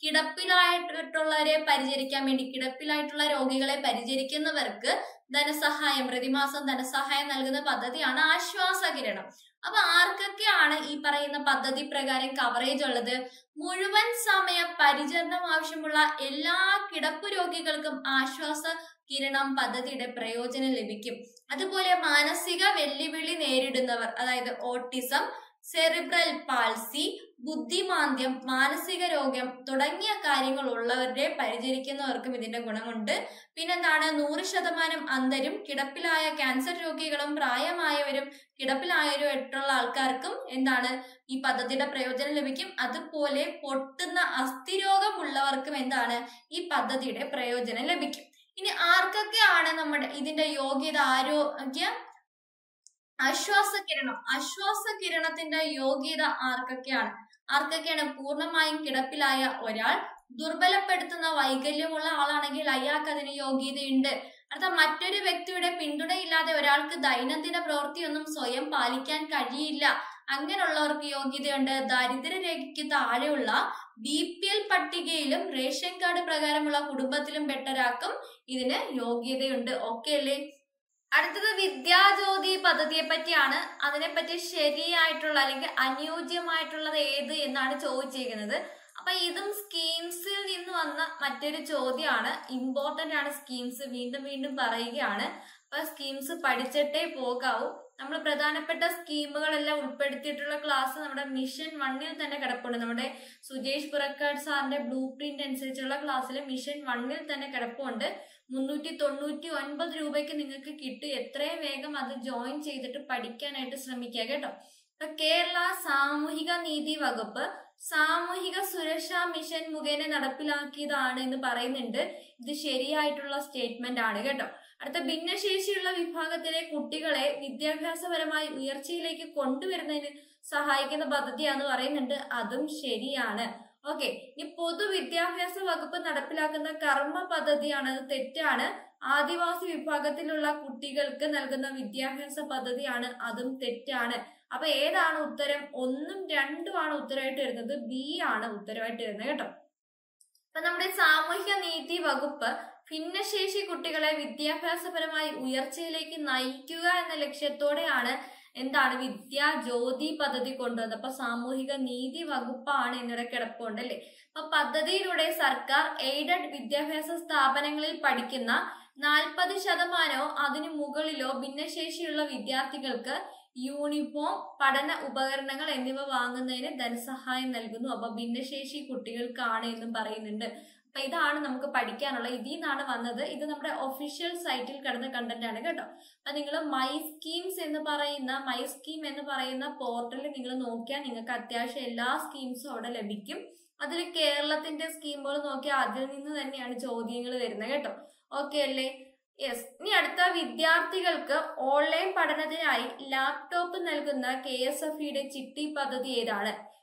കിടപ്പിലായിട്ടുള്ളവരെ പരിചരിക്കാൻ വേണ്ടി കിടപ്പിലായിട്ടുള്ള രോഗികളെ പരിചരിക്കുന്നവർക്ക് ധനസഹായം പ്രതിമാസം ധനസഹായം നൽകുന്ന പദ്ധതിയാണ് ആശ്വാസ കിരണം അപ്പൊ ആർക്കൊക്കെയാണ് ഈ പറയുന്ന പദ്ധതി പ്രകാരം കവറേജ് ഉള്ളത് മുഴുവൻ സമയ പരിചരണം ആവശ്യമുള്ള എല്ലാ കിടപ്പ് രോഗികൾക്കും ആശ്വാസ കിരണം പദ്ധതിയുടെ പ്രയോജനം ലഭിക്കും അതുപോലെ മാനസിക വെല്ലുവിളി നേരിടുന്നവർ അതായത് ഓട്ടിസം സെറിബ്രൽ പാൾസി ബുദ്ധിമാന്ദ്യം മാനസിക രോഗം തുടങ്ങിയ കാര്യങ്ങൾ ഉള്ളവരെ പരിചരിക്കുന്നവർക്കും ഇതിന്റെ ഗുണമുണ്ട് പിന്നെന്താണ് നൂറ് ശതമാനം അന്തരും കിടപ്പിലായ ക്യാൻസർ രോഗികളും പ്രായമായവരും കിടപ്പിലായവരും ആയിട്ടുള്ള ആൾക്കാർക്കും എന്താണ് ഈ പദ്ധതിയുടെ പ്രയോജനം ലഭിക്കും അതുപോലെ പൊട്ടുന്ന അസ്ഥിരോഗമുള്ളവർക്കും എന്താണ് ഈ പദ്ധതിയുടെ പ്രയോജനം ലഭിക്കും ഇനി ആർക്കൊക്കെയാണ് നമ്മുടെ ഇതിന്റെ യോഗ്യത ആരോഗ്യ ആശ്വാസ കിരണം ആശ്വാസ കിരണത്തിന്റെ യോഗ്യത ആർക്കൊക്കെയാണ് ആർക്കൊക്കെയാണ് പൂർണ്ണമായും കിടപ്പിലായ ഒരാൾ ദുർബലപ്പെടുത്തുന്ന വൈകല്യമുള്ള ആളാണെങ്കിൽ അയാൾക്ക് അതിന് യോഗ്യതയുണ്ട് അടുത്ത മറ്റൊരു വ്യക്തിയുടെ പിന്തുണയില്ലാതെ ഒരാൾക്ക് ദൈനംദിന പ്രവൃത്തിയൊന്നും സ്വയം പാലിക്കാൻ കഴിയില്ല അങ്ങനെയുള്ളവർക്ക് യോഗ്യതയുണ്ട് ദാരിദ്ര്യരേഖയ്ക്ക് താഴെയുള്ള ബി പി എൽ പട്ടികയിലും റേഷൻ കാർഡ് പ്രകാരമുള്ള കുടുംബത്തിലും പെട്ട ഒരാൾക്കും ഇതിന് യോഗ്യതയുണ്ട് ഓക്കെ അല്ലേ അടുത്തത് വിദ്യാജ്യോതി പദ്ധതിയെ പറ്റിയാണ് അതിനെപ്പറ്റി ശരിയായിട്ടുള്ള അല്ലെങ്കിൽ അനുയോജ്യമായിട്ടുള്ളത് ഏത് എന്നാണ് ചോദിച്ചിരിക്കുന്നത് അപ്പൊ ഇതും സ്കീംസിൽ നിന്ന് വന്ന മറ്റൊരു ചോദ്യമാണ് ഇമ്പോർട്ടന്റ് ആണ് സ്കീംസ് വീണ്ടും വീണ്ടും പറയുകയാണ് അപ്പൊ സ്കീംസ് പഠിച്ചിട്ടേ പോകാവൂ നമ്മൾ പ്രധാനപ്പെട്ട സ്കീമുകളെല്ലാം ഉൾപ്പെടുത്തിയിട്ടുള്ള ക്ലാസ് നമ്മുടെ മിഷൻ വണ്ണിൽ തന്നെ കിടപ്പുണ്ട് നമ്മുടെ സുജേഷ് പുറക്കാട് സാറിന്റെ ബ്ലൂ പ്രിന്റ് അനുസരിച്ചുള്ള ക്ലാസ്സിൽ മിഷൻ വണ്ണിൽ തന്നെ കിടപ്പുണ്ട് മുന്നൂറ്റി തൊണ്ണൂറ്റി ഒൻപത് രൂപയ്ക്ക് നിങ്ങൾക്ക് കിട്ടും എത്രയും വേഗം അത് ജോയിൻ ചെയ്തിട്ട് പഠിക്കാനായിട്ട് ശ്രമിക്കുക കേട്ടോ ഇപ്പൊ കേരള സാമൂഹിക നീതി വകുപ്പ് സാമൂഹിക സുരക്ഷാ മിഷൻ മുഖേന നടപ്പിലാക്കിയതാണ് എന്ന് പറയുന്നുണ്ട് ഇത് ശരിയായിട്ടുള്ള സ്റ്റേറ്റ്മെന്റ് ആണ് കേട്ടോ അടുത്ത ഭിന്നശേഷിയുള്ള വിഭാഗത്തിലെ കുട്ടികളെ വിദ്യാഭ്യാസപരമായി ഉയർച്ചയിലേക്ക് കൊണ്ടുവരുന്നതിന് സഹായിക്കുന്ന പദ്ധതിയാന്ന് പറയുന്നുണ്ട് അതും ശരിയാണ് ഓക്കെ ഇനി പൊതുവിദ്യാഭ്യാസ വകുപ്പ് നടപ്പിലാക്കുന്ന കർമ്മ പദ്ധതിയാണ് അത് തെറ്റാണ് ആദിവാസി വിഭാഗത്തിലുള്ള കുട്ടികൾക്ക് നൽകുന്ന വിദ്യാഭ്യാസ പദ്ധതിയാണ് അതും തെറ്റാണ് അപ്പൊ ഏതാണ് ഉത്തരം ഒന്നും രണ്ടും ആണ് ഉത്തരമായിട്ട് വരുന്നത് ബി ആണ് ഉത്തരമായിട്ട് വരുന്നത് കേട്ടോ അപ്പൊ നമ്മുടെ സാമൂഹിക നീതി വകുപ്പ് ഭിന്നശേഷി കുട്ടികളെ വിദ്യാഭ്യാസപരമായി ഉയർച്ചയിലേക്ക് നയിക്കുക എന്ന ലക്ഷ്യത്തോടെയാണ് എന്താണ് വിദ്യാ ജ്യോതി പദ്ധതി കൊണ്ടുവന്നത് അപ്പൊ സാമൂഹിക നീതി വകുപ്പാണ് എന്നിവിടെ കിടപ്പുണ്ട് അല്ലേ അപ്പൊ പദ്ധതിയിലൂടെ സർക്കാർ എയ്ഡഡ് വിദ്യാഭ്യാസ സ്ഥാപനങ്ങളിൽ പഠിക്കുന്ന നാൽപ്പത് ശതമാനമോ അതിനു മുകളിലോ ഭിന്നശേഷിയുള്ള വിദ്യാർത്ഥികൾക്ക് യൂണിഫോം പഠന ഉപകരണങ്ങൾ എന്നിവ വാങ്ങുന്നതിന് ധനസഹായം നൽകുന്നു അപ്പൊ ഭിന്നശേഷി കുട്ടികൾക്കാണ് എന്നും പറയുന്നുണ്ട് അപ്പൊ ഇതാണ് നമുക്ക് പഠിക്കാനുള്ള ഇതിൽ നിന്നാണ് വന്നത് ഇത് നമ്മുടെ ഒഫീഷ്യൽ സൈറ്റിൽ കിടന്ന കണ്ടന്റ് ആണ് കേട്ടോ അപ്പൊ നിങ്ങൾ മൈ സ്കീംസ് എന്ന് പറയുന്ന മൈ സ്കീം എന്ന് പറയുന്ന പോർട്ടലിൽ നിങ്ങൾ നോക്കിയാൽ നിങ്ങൾക്ക് അത്യാവശ്യം എല്ലാ സ്കീംസും അവിടെ ലഭിക്കും അതിൽ കേരളത്തിന്റെ സ്കീമുകൾ നോക്കിയാൽ അതിൽ നിന്ന് തന്നെയാണ് ചോദ്യങ്ങൾ വരുന്നത് കേട്ടോ ഓക്കെ അല്ലേ യെസ് ഇനി അടുത്ത വിദ്യാർത്ഥികൾക്ക് ഓൺലൈൻ പഠനത്തിനായി ലാപ്ടോപ്പ് നൽകുന്ന കെ എസ് എഫ് ഇയുടെ ചിട്ടി പദ്ധതി ഏതാണ്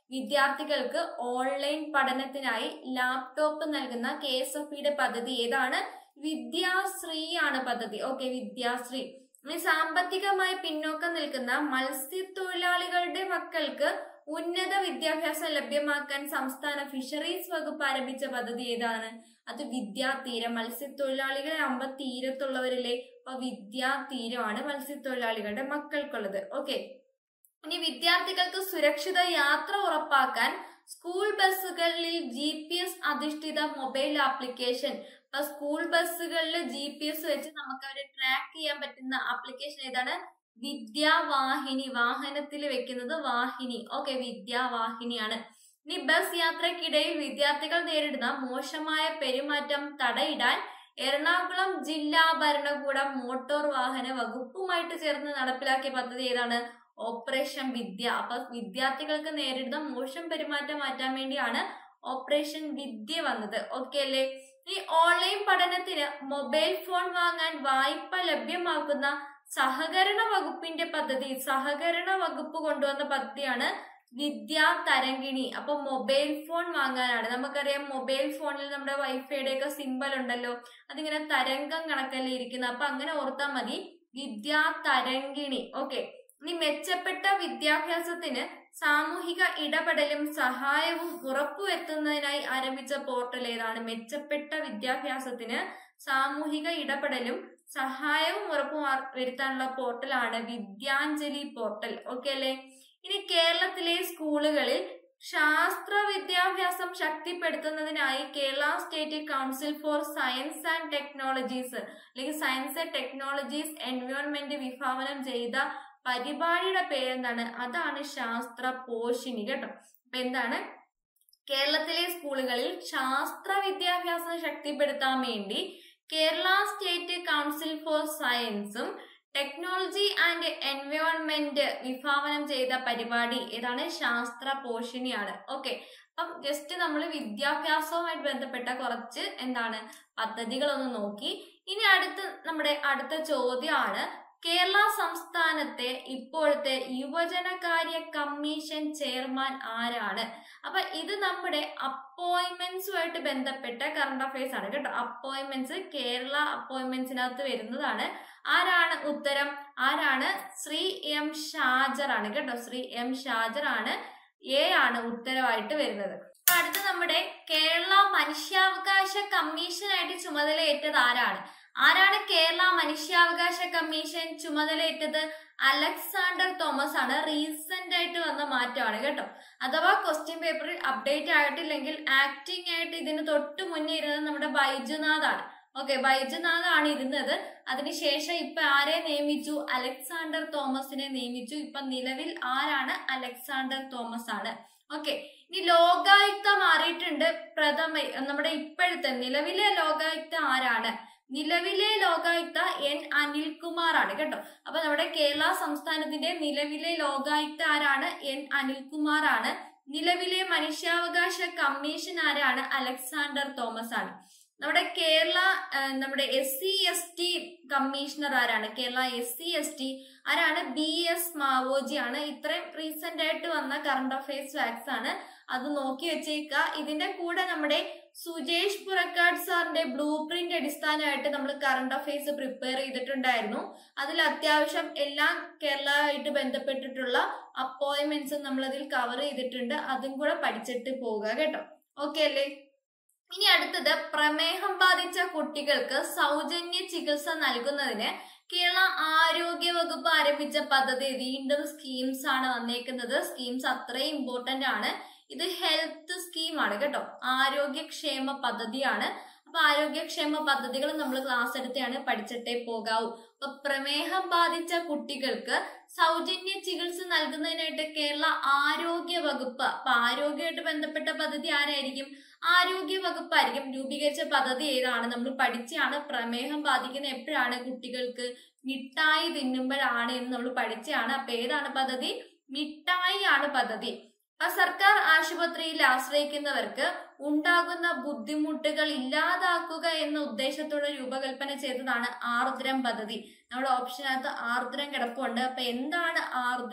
വിദ്യാർത്ഥികൾക്ക് ഓൺലൈൻ പഠനത്തിനായി ലാപ്ടോപ്പ് നൽകുന്ന കെ എസ് എഫ് ഇയുടെ പദ്ധതി ഏതാണ് വിദ്യാശ്രീ ആണ് പദ്ധതി ഓക്കെ വിദ്യാശ്രീ ഇനി സാമ്പത്തികമായി പിന്നോക്കം നിൽക്കുന്ന മത്സ്യത്തൊഴിലാളികളുടെ മക്കൾക്ക് ഉന്നത വിദ്യാഭ്യാസം ലഭ്യമാക്കാൻ സംസ്ഥാന ഫിഷറീസ് വകുപ്പ് ആരംഭിച്ച പദ്ധതി ഏതാണ് അത് വിദ്യാതീരം മത്സ്യത്തൊഴിലാളികളാകുമ്പോ തീരത്തുള്ളവരിലെ അപ്പൊ വിദ്യാതീരമാണ് മത്സ്യത്തൊഴിലാളികളുടെ മക്കൾക്കുള്ളത് ഓക്കെ ഇനി വിദ്യാർത്ഥികൾക്ക് സുരക്ഷിത യാത്ര ഉറപ്പാക്കാൻ സ്കൂൾ ബസ്സുകളിൽ ജി പി എസ് അധിഷ്ഠിത മൊബൈൽ ആപ്ലിക്കേഷൻ ഇപ്പൊ സ്കൂൾ ബസ്സുകളിൽ ജി പി എസ് വെച്ച് നമുക്ക് അവരെ ട്രാക്ക് ചെയ്യാൻ പറ്റുന്ന ആപ്ലിക്കേഷൻ ഏതാണ് വിദ്യാവാഹിനി വാഹനത്തിൽ വെക്കുന്നത് വാഹിനി ഓക്കെ വിദ്യാവാഹിനിയാണ് ഇനി ബസ് യാത്രക്കിടയിൽ വിദ്യാർത്ഥികൾ നേരിടുന്ന മോശമായ പെരുമാറ്റം തടയിടാൻ എറണാകുളം ജില്ലാ ഭരണകൂടം മോട്ടോർ വാഹന വകുപ്പുമായിട്ട് ചേർന്ന് നടപ്പിലാക്കിയ പദ്ധതി ഏതാണ് ഓപ്പറേഷൻ വിദ്യ അപ്പൊ വിദ്യാർത്ഥികൾക്ക് നേരിടുന്ന മോശം പെരുമാറ്റം മാറ്റാൻ വേണ്ടിയാണ് ഓപ്പറേഷൻ വിദ്യ വന്നത് ഓക്കെ അല്ലേ ഈ ഓൺലൈൻ പഠനത്തിന് മൊബൈൽ ഫോൺ വാങ്ങാൻ വായ്പ ലഭ്യമാക്കുന്ന സഹകരണ വകുപ്പിന്റെ പദ്ധതി സഹകരണ വകുപ്പ് കൊണ്ടുവന്ന പദ്ധതിയാണ് വിദ്യാ തരംഗിണി അപ്പൊ മൊബൈൽ ഫോൺ വാങ്ങാനാണ് നമുക്കറിയാം മൊബൈൽ ഫോണിൽ നമ്മുടെ വൈഫൈയുടെ ഒക്കെ സിമ്പൽ ഉണ്ടല്ലോ അതിങ്ങനെ തരംഗം കണക്കല്ലേ ഇരിക്കുന്നത് അപ്പൊ അങ്ങനെ ഓർത്താൽ മതി വിദ്യാ തരംഗിണി ഓക്കെ ഇനി മെച്ചപ്പെട്ട വിദ്യാഭ്യാസത്തിന് സാമൂഹിക ഇടപെടലും സഹായവും ഉറപ്പുവരുത്തുന്നതിനായി ആരംഭിച്ച പോർട്ടൽ ഏതാണ് മെച്ചപ്പെട്ട വിദ്യാഭ്യാസത്തിന് സാമൂഹിക ഇടപെടലും സഹായവും ഉറപ്പു വരുത്താനുള്ള പോർട്ടലാണ് വിദ്യാഞ്ജലി പോർട്ടൽ ഓക്കെ അല്ലേ ഇനി കേരളത്തിലെ സ്കൂളുകളിൽ ശാസ്ത്ര വിദ്യാഭ്യാസം ശക്തിപ്പെടുത്തുന്നതിനായി Kerala State Council for Science and Technologies അല്ലെങ്കിൽ സയൻസ് ആൻഡ് ടെക്നോളജീസ് എൻവയോൺമെന്റ് വിഭാവനം ചെയ്ത പരിപാടിയുടെ പേരെന്താണ് അതാണ് ശാസ്ത്ര പോഷിണി കേട്ടോ അപ്പൊ എന്താണ് കേരളത്തിലെ സ്കൂളുകളിൽ ശാസ്ത്ര വിദ്യാഭ്യാസം ശക്തിപ്പെടുത്താൻ വേണ്ടി കേരള സ്റ്റേറ്റ് കൗൺസിൽ ഫോർ സയൻസും ടെക്നോളജി ആൻഡ് എൻവയോൺമെന്റ് വിഭാവനം ചെയ്ത പരിപാടി ഏതാണ് ശാസ്ത്ര പോഷിണിയാണ് ഓക്കെ അപ്പം ജസ്റ്റ് നമ്മൾ വിദ്യാഭ്യാസവുമായിട്ട് ബന്ധപ്പെട്ട കുറച്ച് എന്താണ് പദ്ധതികളൊന്ന് നോക്കി ഇനി അടുത്ത് നമ്മുടെ അടുത്ത ചോദ്യമാണ് കേരള സംസ്ഥാനത്തെ ഇപ്പോഴത്തെ യുവജനകാര്യ കമ്മീഷൻ ചെയർമാൻ ആരാണ് അപ്പൊ ഇത് നമ്മുടെ അപ്പോയിന്റ്മെന്റ്സുമായിട്ട് ബന്ധപ്പെട്ട കറണ്ട് അഫയേഴ്സ് ആണ് കേട്ടോ അപ്പോയിന്റ്മെന്റ്സ് കേരള അപ്പോയിന്റ്മെന്റ്സിനകത്ത് വരുന്നതാണ് ആരാണ് ഉത്തരം ആരാണ് ശ്രീ എം ഷാജർ ആണ് കേട്ടോ ശ്രീ എം ഷാജർ ആണ് എ ആണ് ഉത്തരവായിട്ട് വരുന്നത് അടുത്ത് നമ്മുടെ കേരള മനുഷ്യാവകാശ കമ്മീഷനായിട്ട് ചുമതലയേറ്റത് ആരാണ് ആരാണ് കേരള മനുഷ്യാവകാശ കമ്മീഷൻ ചുമതലയേറ്റത് അലക്സാണ്ടർ തോമസ് ആണ് റീസെന്റ് ആയിട്ട് വന്ന മാറ്റമാണ് കേട്ടോ അഥവാ ക്വസ്റ്റ്യൻ പേപ്പറിൽ അപ്ഡേറ്റ് ആയിട്ടില്ലെങ്കിൽ ആക്ടിംഗ് ആയിട്ട് ഇതിന് തൊട്ട് മുന്നേ ഇരുന്നത് നമ്മുടെ ബൈജുനാഥ് ആണ് ഓക്കെ ബൈജുനാഥ് ആണ് ഇരുന്നത് അതിനുശേഷം ഇപ്പൊ ആരെ നിയമിച്ചു അലക്സാണ്ടർ തോമസിനെ നിയമിച്ചു ഇപ്പൊ നിലവിൽ ആരാണ് അലക്സാണ്ടർ തോമസ് ആണ് ഓക്കെ ഇനി ലോകായുക്ത മാറിയിട്ടുണ്ട് പ്രഥമ നമ്മുടെ ഇപ്പോഴത്തെ നിലവിലെ ലോകായുക്ത ആരാണ് നിലവിലെ ലോകായുക്ത എൻ അനിൽകുമാർ ആണ് കേട്ടോ അപ്പൊ നമ്മുടെ കേരള സംസ്ഥാനത്തിന്റെ നിലവിലെ ലോകായുക്ത ആരാണ് എൻ അനിൽകുമാർ ആണ് നിലവിലെ മനുഷ്യാവകാശ കമ്മീഷൻ ആരാണ് അലക്സാണ്ടർ തോമസ് ആണ് നമ്മുടെ കേരള നമ്മുടെ S C S T commissioner ആരാണ് Kerala S C S T ആരാണ് ബി എസ് മാവോജി ആണ് ഇത്രയും റീസെന്റ് ആയിട്ട് വന്ന കറണ്ട് അഫയേഴ്സ് ഫാക്ട്സ് ആണ് അത് നോക്കി വെച്ചേക്കുക ഇതിന്റെ കൂടെ നമ്മുടെ സുജേഷ് പുറക്കാട് സാറിന്റെ ബ്ലൂ പ്രിന്റ് അടിസ്ഥാനമായിട്ട് നമ്മൾ കറണ്ട് അഫയേഴ്സ് പ്രിപ്പയർ ചെയ്തിട്ടുണ്ടായിരുന്നു അതിൽ അത്യാവശ്യം എല്ലാം കേരളമായിട്ട് ബന്ധപ്പെട്ടിട്ടുള്ള അപ്പോയിന്റ്മെന്റ്സും നമ്മൾ അതിൽ കവർ ചെയ്തിട്ടുണ്ട് അതും കൂടെ പഠിച്ചിട്ട് പോവുക കേട്ടോ ഓക്കെ അല്ലേ ഇനി അടുത്തത് പ്രമേഹം ബാധിച്ച കുട്ടികൾക്ക് സൗജന്യ ചികിത്സ നൽകുന്നതിന് കേരള ആരോഗ്യ വകുപ്പ് ആരംഭിച്ച പദ്ധതി വീണ്ടും സ്കീംസ് ആണ് വന്നേക്കുന്നത് സ്കീംസ് അത്രയും ഇമ്പോർട്ടന്റ് ആണ് ഇത് ഹെൽത്ത് സ്കീമാണ് കേട്ടോ ആരോഗ്യക്ഷേമ പദ്ധതിയാണ് അപ്പൊ ആരോഗ്യക്ഷേമ പദ്ധതികൾ നമ്മൾ ക്ലാസ് എടുത്തെയാണ് പഠിച്ചിട്ടേ പോകാവൂ അപ്പൊ പ്രമേഹം ബാധിച്ച കുട്ടികൾക്ക് സൗജന്യ ചികിത്സ നൽകുന്നതിനായിട്ട് കേരള ആരോഗ്യ വകുപ്പ് അപ്പൊ ആരോഗ്യമായിട്ട് ബന്ധപ്പെട്ട പദ്ധതി ആരായിരിക്കും ആരോഗ്യ വകുപ്പായിരിക്കും രൂപീകരിച്ച പദ്ധതി ഏതാണ് നമ്മൾ പഠിച്ചാണ് പ്രമേഹം ബാധിക്കുന്ന എപ്പോഴാണ് കുട്ടികൾക്ക് മിഠായി തിന്നുമ്പോഴാണ് എന്ന് നമ്മൾ പഠിച്ചാണ് അപ്പൊ ഏതാണ് പദ്ധതി മിഠായി ആണ് പദ്ധതി അപ്പൊ സർക്കാർ ആശുപത്രിയിൽ ആശ്രയിക്കുന്നവർക്ക് ഉണ്ടാകുന്ന ബുദ്ധിമുട്ടുകൾ ഇല്ലാതാക്കുക എന്ന ഉദ്ദേശത്തോടെ രൂപകൽപ്പന ചെയ്തതാണ് ആർദ്രം പദ്ധതി നമ്മുടെ ഓപ്ഷനകത്ത് ആർദ്രം കിടപ്പുണ്ട് അപ്പൊ എന്താണ് ആർദ്രം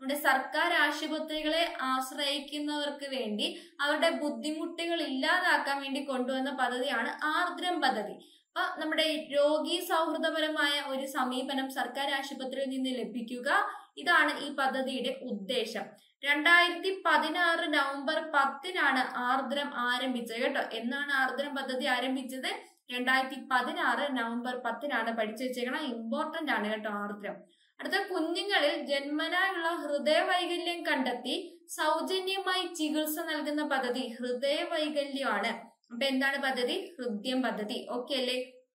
നമ്മുടെ സർക്കാർ ആശുപത്രികളെ ആശ്രയിക്കുന്നവർക്ക് വേണ്ടി അവരുടെ ബുദ്ധിമുട്ടുകൾ ഇല്ലാതാക്കാൻ വേണ്ടി കൊണ്ടുവന്ന പദ്ധതിയാണ് ആർദ്രം പദ്ധതി അപ്പൊ നമ്മുടെ രോഗി സൗഹൃദപരമായ ഒരു സമീപനം സർക്കാർ ആശുപത്രിയിൽ നിന്ന് ലഭിക്കുക ഇതാണ് ഈ പദ്ധതിയുടെ ഉദ്ദേശം രണ്ടായിരത്തി പതിനാറ് നവംബർ പത്തിനാണ് ആർദ്രം ആരംഭിച്ചത് കേട്ടോ എന്നാണ് ആർദ്രം പദ്ധതി ആരംഭിച്ചത് രണ്ടായിരത്തി പതിനാറ് നവംബർ പത്തിനാണ് പഠിച്ചു വെച്ചേക്കണം ഇമ്പോർട്ടന്റ് ആണ് കേട്ടോ ആർദ്രം അടുത്ത കുഞ്ഞുങ്ങളിൽ ജന്മനായുള്ള ഹൃദയ വൈകല്യം കണ്ടെത്തി സൗജന്യമായി ചികിത്സ നൽകുന്ന പദ്ധതി ഹൃദയ വൈകല്യമാണ് അപ്പൊ എന്താണ് പദ്ധതി ഹൃദ്യം പദ്ധതി ഓക്കെ അല്ലേ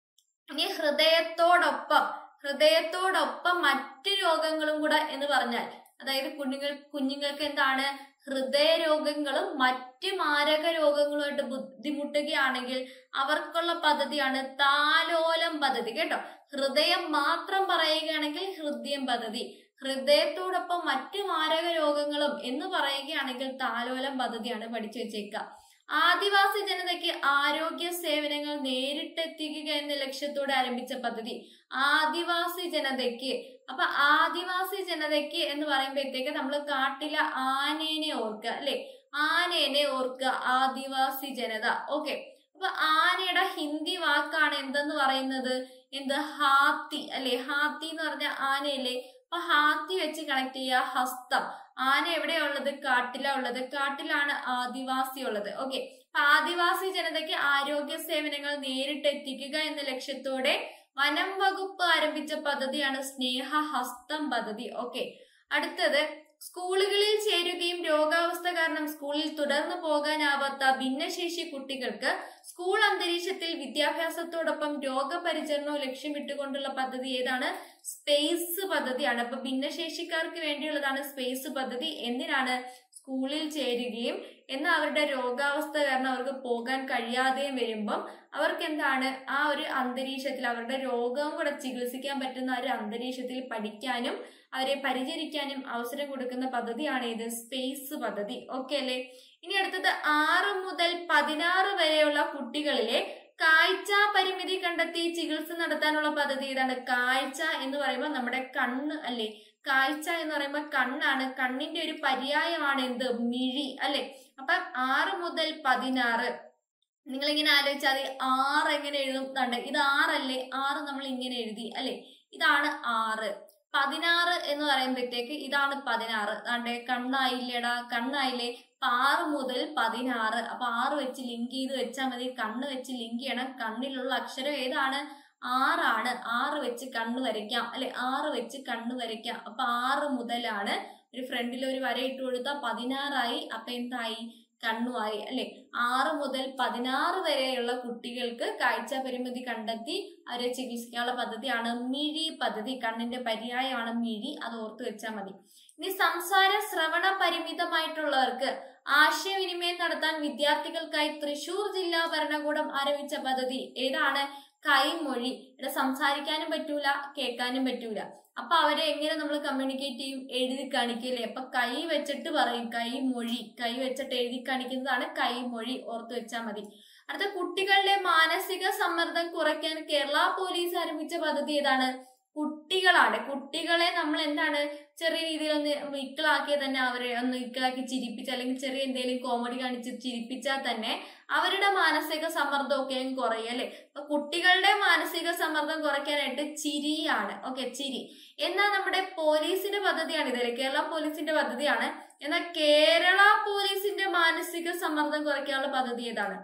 ഇനി ഹൃദയത്തോടൊപ്പം ഹൃദയത്തോടൊപ്പം മറ്റ് രോഗങ്ങളും കൂടെ എന്ന് പറഞ്ഞാൽ അതായത് കുഞ്ഞുങ്ങൾ കുഞ്ഞുങ്ങൾക്ക് എന്താണ് ഹൃദയ രോഗങ്ങളും മറ്റ് മാരക രോഗങ്ങളുമായിട്ട് ബുദ്ധിമുട്ടുകയാണെങ്കിൽ അവർക്കുള്ള പദ്ധതിയാണ് താലോലം പദ്ധതി കേട്ടോ ഹൃദയം മാത്രം പറയുകയാണെങ്കിൽ ഹൃദയം പദ്ധതി ഹൃദയത്തോടൊപ്പം മറ്റ് മാരക രോഗങ്ങളും എന്ന് പറയുകയാണെങ്കിൽ താലോലം പദ്ധതിയാണ് പഠിച്ചു വെച്ചേക്കുക ആദിവാസി ജനതയ്ക്ക് ആരോഗ്യ സേവനങ്ങൾ നേരിട്ടെത്തിക്കുക എന്ന ലക്ഷ്യത്തോടെ ആരംഭിച്ച പദ്ധതി ആദിവാസി ജനതയ്ക്ക് അപ്പൊ ആദിവാസി ജനതയ്ക്ക് എന്ന് പറയുമ്പോഴത്തേക്ക് നമ്മൾ കാട്ടിലെ ആനേനെ ഓർക്കുക അല്ലെ ആനേനെ ഓർക്കുക ആദിവാസി ജനത ഓക്കെ അപ്പൊ ആനയുടെ ഹിന്ദി വാക്കാണ് എന്തെന്ന് പറയുന്നത് എന്ത് ഹാത്തി അല്ലെ ഹാത്തി എന്ന് പറഞ്ഞ ആനയല്ലേ അപ്പൊ ഹാത്തി വെച്ച് കണക്ട് ചെയ്യുക ഹസ്തം ആന എവിടെയാ ഉള്ളത് കാട്ടിലാ ഉള്ളത് കാട്ടിലാണ് ആദിവാസി ഉള്ളത് ഓക്കെ അപ്പൊ ആദിവാസി ജനതയ്ക്ക് ആരോഗ്യ സേവനങ്ങൾ നേരിട്ട് എത്തിക്കുക എന്ന ലക്ഷ്യത്തോടെ വനം വകുപ്പ് ആരംഭിച്ച പദ്ധതിയാണ് സ്നേഹഹസ്തം പദ്ധതി ഓക്കെ അടുത്തത് സ്കൂളുകളിൽ ചേരുകയും രോഗാവസ്ഥ കാരണം സ്കൂളിൽ തുടർന്നു പോകാനാവാത്ത ഭിന്നശേഷി കുട്ടികൾക്ക് സ്കൂൾ അന്തരീക്ഷത്തിൽ വിദ്യാഭ്യാസത്തോടൊപ്പം രോഗപരിചരണവും ലക്ഷ്യമിട്ടുകൊണ്ടുള്ള പദ്ധതി ഏതാണ് സ്പേസ് പദ്ധതിയാണ് അപ്പൊ ഭിന്നശേഷിക്കാർക്ക് വേണ്ടിയുള്ളതാണ് സ്പേസ് പദ്ധതി എന്തിനാണ് സ്കൂളിൽ ചേരുകയും എന്നാൽ അവരുടെ രോഗാവസ്ഥ കാരണം അവർക്ക് പോകാൻ കഴിയാതെയും വരുമ്പം അവർക്ക് എന്താണ് ആ ഒരു അന്തരീക്ഷത്തിൽ അവരുടെ രോഗവും കൂടെ ചികിത്സിക്കാൻ പറ്റുന്ന ഒരു അന്തരീക്ഷത്തിൽ പഠിക്കാനും അവരെ പരിചരിക്കാനും അവസരം കൊടുക്കുന്ന പദ്ധതിയാണ് ഇത് സ്പേസ് പദ്ധതി ഓക്കെ അല്ലേ ഇനി അടുത്തത് ആറ് മുതൽ പതിനാറ് വരെയുള്ള കുട്ടികളിലെ കാഴ്ച പരിമിതി കണ്ടെത്തി ചികിത്സ നടത്താനുള്ള പദ്ധതി ഏതാണ് കാഴ്ച എന്ന് പറയുമ്പോൾ നമ്മുടെ കണ്ണ് അല്ലേ കാഴ്ച എന്ന് പറയുമ്പോൾ കണ്ണാണ് കണ്ണിന്റെ ഒരു പര്യായമാണ് എന്ത് മിഴി അല്ലെ അപ്പൊ ആറ് മുതൽ പതിനാറ് നിങ്ങൾ ഇങ്ങനെ ആലോചിച്ചാൽ മതി ആറ് എങ്ങനെ എഴുതുന്നുണ്ട് ഇത് ആറല്ലേ ആറ് നമ്മൾ ഇങ്ങനെ എഴുതി അല്ലെ ഇതാണ് ആറ് പതിനാറ് എന്ന് പറയുമ്പോഴത്തേക്ക് ഇതാണ് പതിനാറ് അതെ കണ്ണായില്ലേടാ കണ്ണായില്ലേ അപ്പൊ ആറ് മുതൽ പതിനാറ് അപ്പൊ ആറ് വെച്ച് ലിങ്ക് ചെയ്ത് വെച്ചാൽ മതി കണ്ണ് വെച്ച് ലിങ്ക് ചെയ്യണം കണ്ണിലുള്ള അക്ഷരം ഏതാണ് ആറാണ് ആറ് വെച്ച് കണ്ണ് വരയ്ക്കാം അല്ലെ ആറ് വെച്ച് കണ്ണ് വരയ്ക്കാം അപ്പൊ ആറ് മുതലാണ് ഒരു ഫ്രണ്ടിൽ ഒരു വര ഇട്ട് കൊടുത്താൽ പതിനാറായി അപ്പൊ എന്തായി കണ്ണുമായി അല്ലെ ആറ് മുതൽ പതിനാറ് വരെയുള്ള കുട്ടികൾക്ക് കാഴ്ച പരിമിതി കണ്ടെത്തി അവരെ ചികിത്സിക്കാനുള്ള പദ്ധതിയാണ് മിഴി പദ്ധതി കണ്ണിന്റെ പര്യായമാണ് മിഴി അത് ഓർത്തു വെച്ചാൽ മതി ഇനി സംസാര ശ്രവണ പരിമിതമായിട്ടുള്ളവർക്ക് ആശയവിനിമയം നടത്താൻ വിദ്യാർത്ഥികൾക്കായി തൃശൂർ ജില്ലാ ഭരണകൂടം ആരംഭിച്ച പദ്ധതി ഏതാണ് കൈമൊഴി ഇവിടെ സംസാരിക്കാനും പറ്റൂല കേൾക്കാനും പറ്റൂല അപ്പൊ അവരെ എങ്ങനെ നമ്മൾ കമ്മ്യൂണിക്കേറ്റ് ചെയ്യും എഴുതി കാണിക്കല്ലേ അപ്പൊ കൈ വെച്ചിട്ട് പറയും കൈമൊഴി കൈ വെച്ചിട്ട് എഴുതി കാണിക്കുന്നതാണ് കൈമൊഴി ഓർത്തു വെച്ചാൽ മതി അടുത്ത കുട്ടികളുടെ മാനസിക സമ്മർദ്ദം കുറയ്ക്കാൻ കേരള പോലീസ് ആരംഭിച്ച പദ്ധതി ഏതാണ് കുട്ടികളാണ് കുട്ടികളെ നമ്മൾ എന്താണ് ചെറിയ രീതിയിൽ ഒന്ന് ഇക്കളാക്കിയാൽ തന്നെ അവരെ ഒന്ന് ഇക്കളാക്കി ചിരിപ്പിച്ച് അല്ലെങ്കിൽ ചെറിയ എന്തെങ്കിലും കോമഡി കാണിച്ച് ചിരിപ്പിച്ചാൽ തന്നെ അവരുടെ മാനസിക സമ്മർദ്ദമൊക്കെ അങ്ങ് കുറയും അല്ലെ അപ്പൊ കുട്ടികളുടെ മാനസിക സമ്മർദ്ദം കുറയ്ക്കാനായിട്ട് ചിരിയാണ് ഓക്കെ ചിരി എന്നാൽ നമ്മുടെ പോലീസിന്റെ പദ്ധതിയാണ് ഇത് കേരള പോലീസിന്റെ പദ്ധതിയാണ് എന്നാൽ കേരള പോലീസിന്റെ മാനസിക സമ്മർദ്ദം കുറയ്ക്കാനുള്ള പദ്ധതി ഏതാണ്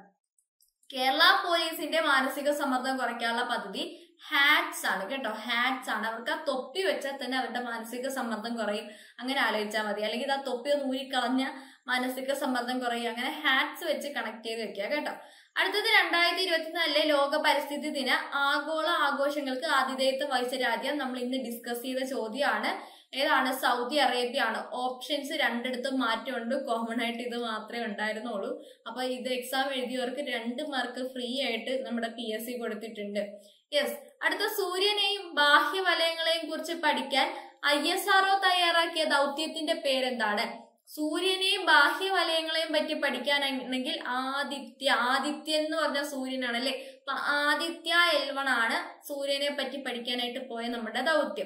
കേരള പോലീസിന്റെ മാനസിക സമ്മർദ്ദം കുറയ്ക്കാനുള്ള പദ്ധതി ഹാറ്റ്സ് ആണ് കേട്ടോ ഹാറ്റ്സ് ആണ് അവർക്ക് ആ തൊപ്പി വെച്ചാൽ തന്നെ അവരുടെ മാനസിക സമ്മർദ്ദം കുറയും അങ്ങനെ ആലോചിച്ചാൽ മതി അല്ലെങ്കിൽ ആ തൊപ്പി ഒന്ന് ഊരിക്കളഞ്ഞ മാനസിക സമ്മർദ്ദം കുറയും അങ്ങനെ ഹാറ്റ്സ് വെച്ച് കണക്ട് ചെയ്ത് വെക്കുക കേട്ടോ അടുത്തത് രണ്ടായിരത്തി ഇരുപത്തിനാലിലെ ലോക പരിസ്ഥിതി ദിന ആഗോള ആഘോഷങ്ങൾക്ക് ആതിഥേയത്വം വഹിച്ച രാജ്യം നമ്മൾ ഇന്ന് ഡിസ്കസ് ചെയ്ത ചോദ്യമാണ് ഏതാണ് സൗദി അറേബ്യ ആണ് ഓപ്ഷൻസ് രണ്ടിടത്തും മാറ്റമുണ്ട് കോമൺ ആയിട്ട് ഇത് മാത്രമേ ഉണ്ടായിരുന്നുള്ളൂ അപ്പൊ ഇത് എക്സാം എഴുതിയവർക്ക് രണ്ട് മാർക്ക് ഫ്രീ ആയിട്ട് നമ്മുടെ പി എസ് സി കൊടുത്തിട്ടുണ്ട് യെസ് അടുത്ത സൂര്യനെയും ബാഹ്യവലയങ്ങളെയും കുറിച്ച് പഠിക്കാൻ ഐ എസ് ആർഒ തയ്യാറാക്കിയ ദൗത്യത്തിന്റെ പേരെന്താണ് സൂര്യനെയും ബാഹ്യവലയങ്ങളെയും പറ്റി പഠിക്കാനാണെങ്കിൽ ആദിത്യ ആദിത്യൻ എന്ന് പറഞ്ഞ സൂര്യനാണ് അല്ലെ അപ്പൊ ആദിത്യ എൽവൺ ആണ് സൂര്യനെ പറ്റി പഠിക്കാനായിട്ട് പോയ നമ്മുടെ ദൗത്യം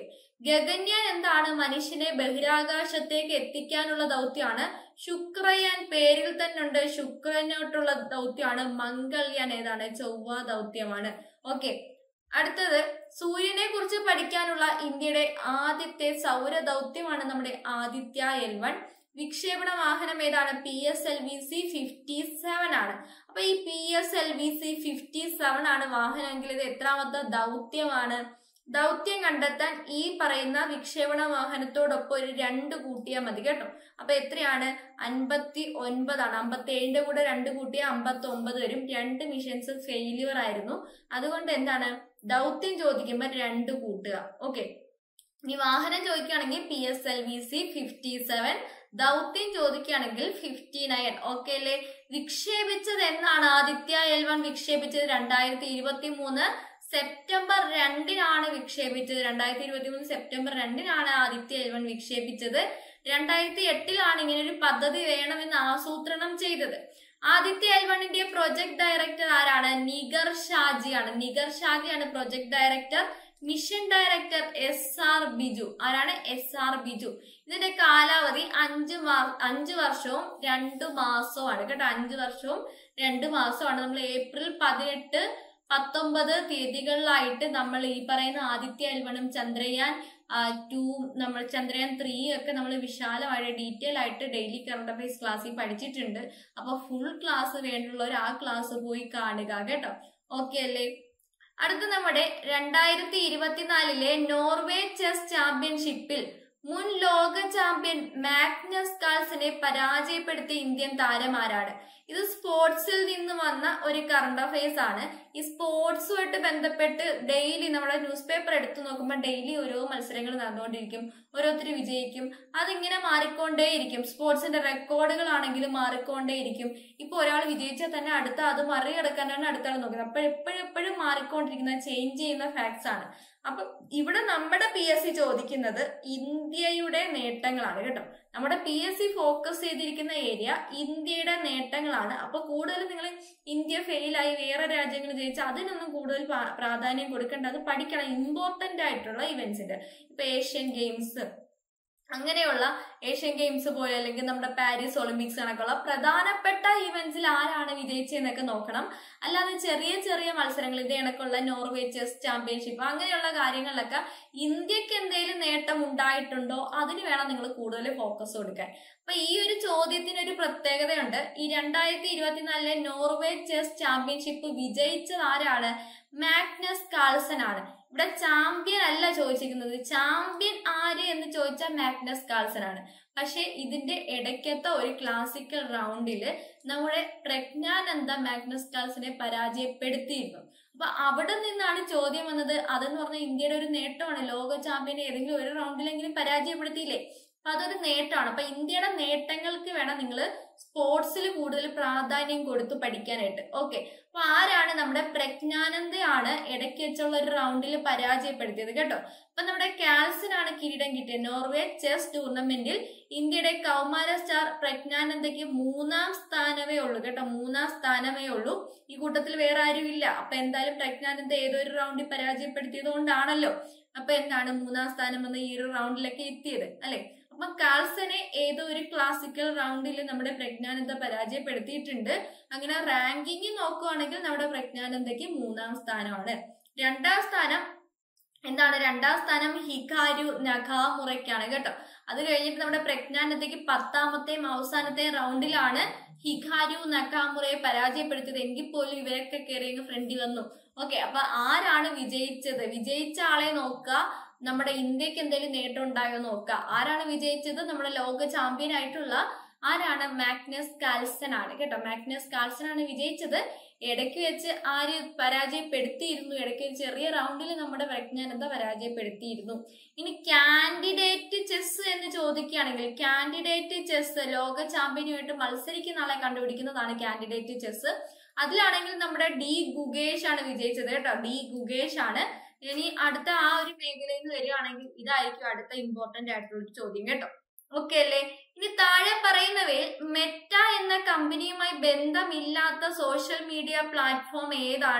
ഗഗന്യാൻ എന്താണ് മനുഷ്യനെ ബഹിരാകാശത്തേക്ക് എത്തിക്കാനുള്ള ദൗത്യമാണ് ശുക്രയാൻ പേരിൽ തന്നെ ഉണ്ട് ശുക്രനോട്ടുള്ള ദൗത്യമാണ് മംഗൾയാൻ ഏതാണ് ചൊവ്വ ദൗത്യമാണ് ഓക്കെ അടുത്തത് സൂര്യനെ കുറിച്ച് പഠിക്കാനുള്ള ഇന്ത്യയുടെ ആദ്യത്തെ സൗര ദൗത്യമാണ് നമ്മുടെ ആദിത്യ എൽ വൺ വിക്ഷേപണ വാഹനം ഏതാണ് P S L V C fifty seven ആണ് അപ്പൊ ഈ P S L V C fifty seven ആണ് വാഹനമെങ്കിൽ ഇത് എത്രാമത്തെ ദൗത്യമാണ് ദൗത്യം കണ്ടെത്താൻ ഈ പറയുന്ന വിക്ഷേപണ വാഹനത്തോടൊപ്പം ഒരു രണ്ട് കൂട്ടിയാൽ മതി കേട്ടോ അപ്പൊ എത്രയാണ് അൻപത്തി ഒൻപതാണ് അമ്പത്തി ഏഴിന്റെ കൂടെ രണ്ട് കൂട്ടിയാൽ അമ്പത്തി ഒമ്പത് വരും രണ്ട് മിഷൻസ് ഫെയിലിയർ ആയിരുന്നു അതുകൊണ്ട് എന്താണ് ദൗത്യം ചോദിക്കുമ്പോൾ രണ്ട് കൂട്ടുക ഓക്കെ ഇനി വാഹനം ചോദിക്കുകയാണെങ്കിൽ P S L V C fifty seven ദൗത്യം ചോദിക്കുകയാണെങ്കിൽ ഫിഫ്റ്റി നയൻ ഓക്കെ അല്ലേ വിക്ഷേപിച്ചത് എന്നാണ് ആദിത്യ എൽ വൺ വിക്ഷേപിച്ചത് രണ്ടായിരത്തി ഇരുപത്തി മൂന്ന് സെപ്റ്റംബർ രണ്ടിനാണ് വിക്ഷേപിച്ചത് രണ്ടായിരത്തി ഇരുപത്തി മൂന്ന് സെപ്റ്റംബർ രണ്ടിനാണ് ആദിത്യ എൽ വൺ വിക്ഷേപിച്ചത് രണ്ടായിരത്തി എട്ടിലാണ് ഇങ്ങനെ ഒരു പദ്ധതി വേണമെന്ന് ആസൂത്രണം ചെയ്തത് ആദിത്യ എൽ വണ്ണിന്റെ പ്രൊജക്ട് ഡയറക്ടർ ആരാണ് നിഗർ ഷാജിയാണ് നിഗർ ഷാജിയാണ് project director mission director S R Biju ആരാണ് എസ് ആർ ബിജു ഇതിന്റെ കാലാവധി അഞ്ച് മാ- അഞ്ച് വർഷവും രണ്ടു മാസവുമാണ് കേട്ടോ അഞ്ച് വർഷവും രണ്ട് മാസമാണ് നമ്മൾ ഏപ്രിൽ പതിനെട്ട് പത്തൊമ്പത് തീയതികളിലായിട്ട് നമ്മൾ ഈ പറയുന്ന ആദിത്യ എൽവണും ചന്ദ്രയാൻ ടു നമ്മൾ ചന്ദ്രയാൻ ത്രീ ഒക്കെ നമ്മൾ വിശാലമായിട്ട് ഡീറ്റെയിൽ ആയിട്ട് ഡെയിലി കറണ്ട് അഫയേഴ്സ് ക്ലാസ്സിൽ പഠിച്ചിട്ടുണ്ട് അപ്പൊ ഫുൾ ക്ലാസ് വേണ്ടുള്ളവർ ആ ക്ലാസ് പോയി കാണുക കേട്ടോ ഓക്കെ അല്ലേ അടുത്ത നമ്മുടെ രണ്ടായിരത്തി ഇരുപത്തിനാലിലെ നോർവേ ചെസ് ചാമ്പ്യൻഷിപ്പിൽ മുൻ ലോക ചാമ്പ്യൻ മാഗ്നസ് കാൾസിനെ പരാജയപ്പെടുത്തിയ ഇന്ത്യൻ താരമാരാണ് ഇത് സ്പോർട്സിൽ നിന്ന് വന്ന ഒരു കറണ്ട് അഫയേഴ്സ് ആണ് ഈ സ്പോർട്സുമായിട്ട് ബന്ധപ്പെട്ട് ഡെയിലി നമ്മുടെ ന്യൂസ് പേപ്പർ എടുത്തു നോക്കുമ്പോൾ ഡെയിലി ഓരോ മത്സരങ്ങൾ നടന്നുകൊണ്ടിരിക്കും ഓരോരുത്തർ വിജയിക്കും അതിങ്ങനെ മാറിക്കൊണ്ടേയിരിക്കും സ്പോർട്സിന്റെ റെക്കോർഡുകളാണെങ്കിലും മാറിക്കൊണ്ടേയിരിക്കും ഇപ്പൊ ഒരാൾ വിജയിച്ചാൽ തന്നെ അടുത്ത അത് മറികടക്കാനാണ് അടുത്ത ആൾ നോക്കുന്നത് അപ്പൊ എപ്പോഴും എപ്പോഴും മാറിക്കൊണ്ടിരിക്കുന്ന ചേഞ്ച് ചെയ്യുന്ന ഫാക്ട്സ് ആണ് അപ്പൊ ഇവിടെ നമ്മുടെ പി എസ് സി ചോദിക്കുന്നത് ഇന്ത്യയുടെ നേട്ടങ്ങളാണ് കേട്ടോ നമ്മുടെ പി എസ് സി ഫോക്കസ് ചെയ്തിരിക്കുന്ന ഏരിയ ഇന്ത്യയുടെ നേട്ടങ്ങളാണ് അപ്പൊ കൂടുതൽ നിങ്ങൾ ഇന്ത്യ ഫെയിലായി വേറെ രാജ്യങ്ങൾ ജയിച്ചാൽ അതിനൊന്നും കൂടുതൽ പ്രാ- പ്രാധാന്യം കൊടുക്കേണ്ട അത് പഠിക്കണം ഇമ്പോർട്ടന്റ് ആയിട്ടുള്ള ഇവന്റ്സിന്റെ ഇപ്പൊ ഏഷ്യൻ ഗെയിംസ് അങ്ങനെയുള്ള ഏഷ്യൻ ഗെയിംസ് പോലെ അല്ലെങ്കിൽ നമ്മുടെ പാരീസ് ഒളിമ്പിക്സ് കണക്കുള്ള പ്രധാനപ്പെട്ട ഇവന്റ്സിൽ ആരാണ് വിജയിച്ചതെന്നൊക്കെ നോക്കണം അല്ലാതെ ചെറിയ ചെറിയ മത്സരങ്ങൾ ഇതേ കണക്കുള്ള നോർവേ ചെസ് ചാമ്പ്യൻഷിപ്പ് അങ്ങനെയുള്ള കാര്യങ്ങളിലൊക്കെ ഇന്ത്യക്ക് എന്തെങ്കിലും നേട്ടം ഉണ്ടായിട്ടുണ്ടോ അതിന് വേണം നിങ്ങൾ കൂടുതൽ ഫോക്കസ് കൊടുക്കാൻ അപ്പൊ ഈ ഒരു ചോദ്യത്തിന് ഒരു പ്രത്യേകതയുണ്ട് ഈ രണ്ടായിരത്തി ഇരുപത്തിനാലിലെ നോർവേ ചെസ് ചാമ്പ്യൻഷിപ്പ് വിജയിച്ചത് ആരാണ് മാഗ്നസ് കാൾസൺ ആണ് ഇവിടെ ചാമ്പ്യൻ അല്ല ചോദിച്ചിരിക്കുന്നത് ചാമ്പ്യൻ ആര് എന്ന് ചോദിച്ചാൽ മാഗ്നസ് കാൾസൺ ആണ് പക്ഷെ ഇതിന്റെ ഇടയ്ക്കത്തെ ഒരു ക്ലാസിക്കൽ റൗണ്ടില് നമ്മുടെ പ്രജ്ഞാനന്ദ മാഗ്നസ് കാൾസിനെ പരാജയപ്പെടുത്തിയിരുന്നു അപ്പൊ അവിടെ നിന്നാണ് ചോദ്യം വന്നത് അതെന്ന് പറഞ്ഞാൽ ഇന്ത്യയുടെ ഒരു നേട്ടമാണ് ലോക ചാമ്പ്യനെ ഏതെങ്കിലും ഒരു റൗണ്ടിലെങ്കിലും പരാജയപ്പെടുത്തിയില്ലേ അപ്പൊ അതൊരു നേട്ടമാണ് അപ്പൊ ഇന്ത്യയുടെ നേട്ടങ്ങൾക്ക് വേണം നിങ്ങൾ സ്പോർട്സിൽ കൂടുതൽ പ്രാധാന്യം കൊടുത്ത് പഠിക്കാനായിട്ട് ഓക്കെ അപ്പൊ ആരാണ് നമ്മുടെ പ്രജ്ഞാനന്ദയാണ് ഇടയ്ക്ക് വെച്ചുള്ള ഒരു റൗണ്ടിൽ പരാജയപ്പെടുത്തിയത് കേട്ടോ അപ്പൊ നമ്മുടെ കാൽസിനാണ് കിരീടം കിട്ടിയത് നോർവേ ചെസ് ടൂർണമെന്റിൽ ഇന്ത്യയുടെ കൗമാര സ്റ്റാർ പ്രജ്ഞാനന്ദയ്ക്ക് മൂന്നാം സ്ഥാനമേ ഉള്ളൂ കേട്ടോ മൂന്നാം സ്ഥാനമേ ഉള്ളൂ ഈ കൂട്ടത്തിൽ വേറെ ആരും ഇല്ല അപ്പൊ എന്തായാലും പ്രജ്ഞാനന്ദ ഏതൊരു റൗണ്ടിൽ പരാജയപ്പെടുത്തിയത് കൊണ്ടാണല്ലോ അപ്പൊ എന്താണ് മൂന്നാം സ്ഥാനം വന്ന് ഈ ഒരു റൗണ്ടിലൊക്കെ എത്തിയത് അല്ലെ അപ്പൊ കാൾസനെ ഏതോ ഒരു ക്ലാസിക്കൽ റൗണ്ടിൽ നമ്മുടെ പ്രജ്ഞാനന്ദ പരാജയപ്പെടുത്തിയിട്ടുണ്ട് അങ്ങനെ റാങ്കിങ് നോക്കുവാണെങ്കിൽ നമ്മുടെ പ്രജ്ഞാനന്ദയ്ക്ക് മൂന്നാം സ്ഥാനമാണ് രണ്ടാം സ്ഥാനം എന്താണ് രണ്ടാം സ്ഥാനം ഹികാരു നഖാമുറയ്ക്കാണ് കേട്ടോ അത് കഴിഞ്ഞിട്ട് നമ്മുടെ പ്രജ്ഞാനന്ദയ്ക്ക് പത്താമത്തെയും അവസാനത്തെയും റൗണ്ടിലാണ് ഹിഖാരു നക്കാമുറയെ പരാജയപ്പെടുത്തിയത് എങ്കിൽ പോലും ഇവരൊക്കെ കയറി ഫ്രണ്ടിൽ വന്നു ഓക്കെ അപ്പൊ ആരാണ് വിജയിച്ചത് വിജയിച്ച ആളെ നോക്കുക നമ്മുടെ ഇന്ത്യക്ക് എന്തെങ്കിലും നേട്ടം ഉണ്ടായോ നോക്കുക ആരാണ് വിജയിച്ചത് നമ്മുടെ ലോക ചാമ്പ്യൻ ആയിട്ടുള്ള ആരാണ് മാഗ്നസ് കാൽസൺ ആണ് കേട്ടോ മാഗ്നസ് കാൽസൺ ആണ് വിജയിച്ചത് ഇടയ്ക്ക് വെച്ച് ആര് പരാജയപ്പെടുത്തിയിരുന്നു ഇടയ്ക്ക് ഒരു ചെറിയ റൗണ്ടിൽ നമ്മുടെ പ്രജ്ഞാനന്ദ പരാജയപ്പെടുത്തിയിരുന്നു ഇനി കാൻഡിഡേറ്റ് ചെസ് എന്ന് ചോദിക്കുകയാണെങ്കിൽ കാൻഡിഡേറ്റ് ചെസ് ലോക ചാമ്പ്യനുമായിട്ട് മത്സരിക്കുന്ന ആളെ കണ്ടുപിടിക്കുന്നതാണ് കാൻഡിഡേറ്റ് ചെസ് അതിലാണെങ്കിൽ നമ്മുടെ ഡി ഗുഗേഷ് ആണ് വിജയിച്ചത് കേട്ടോ ഡി ഗുഗേഷ് ആണ് ഇനി അടുത്ത ആ ഒരു മേഖലയിൽ നിന്ന് വരികയാണെങ്കിൽ ഇതായിരിക്കും അടുത്ത ഇമ്പോർട്ടന്റ് ആയിട്ടുള്ള ഒരു ചോദ്യം കേട്ടോ ഓക്കെ അല്ലേ ഇനി താഴെ പറയുന്നവയിൽ മെറ്റ എന്ന കമ്പനിയുമായി ബന്ധമില്ലാത്ത സോഷ്യൽ മീഡിയ പ്ലാറ്റ്ഫോം ഏതാണ്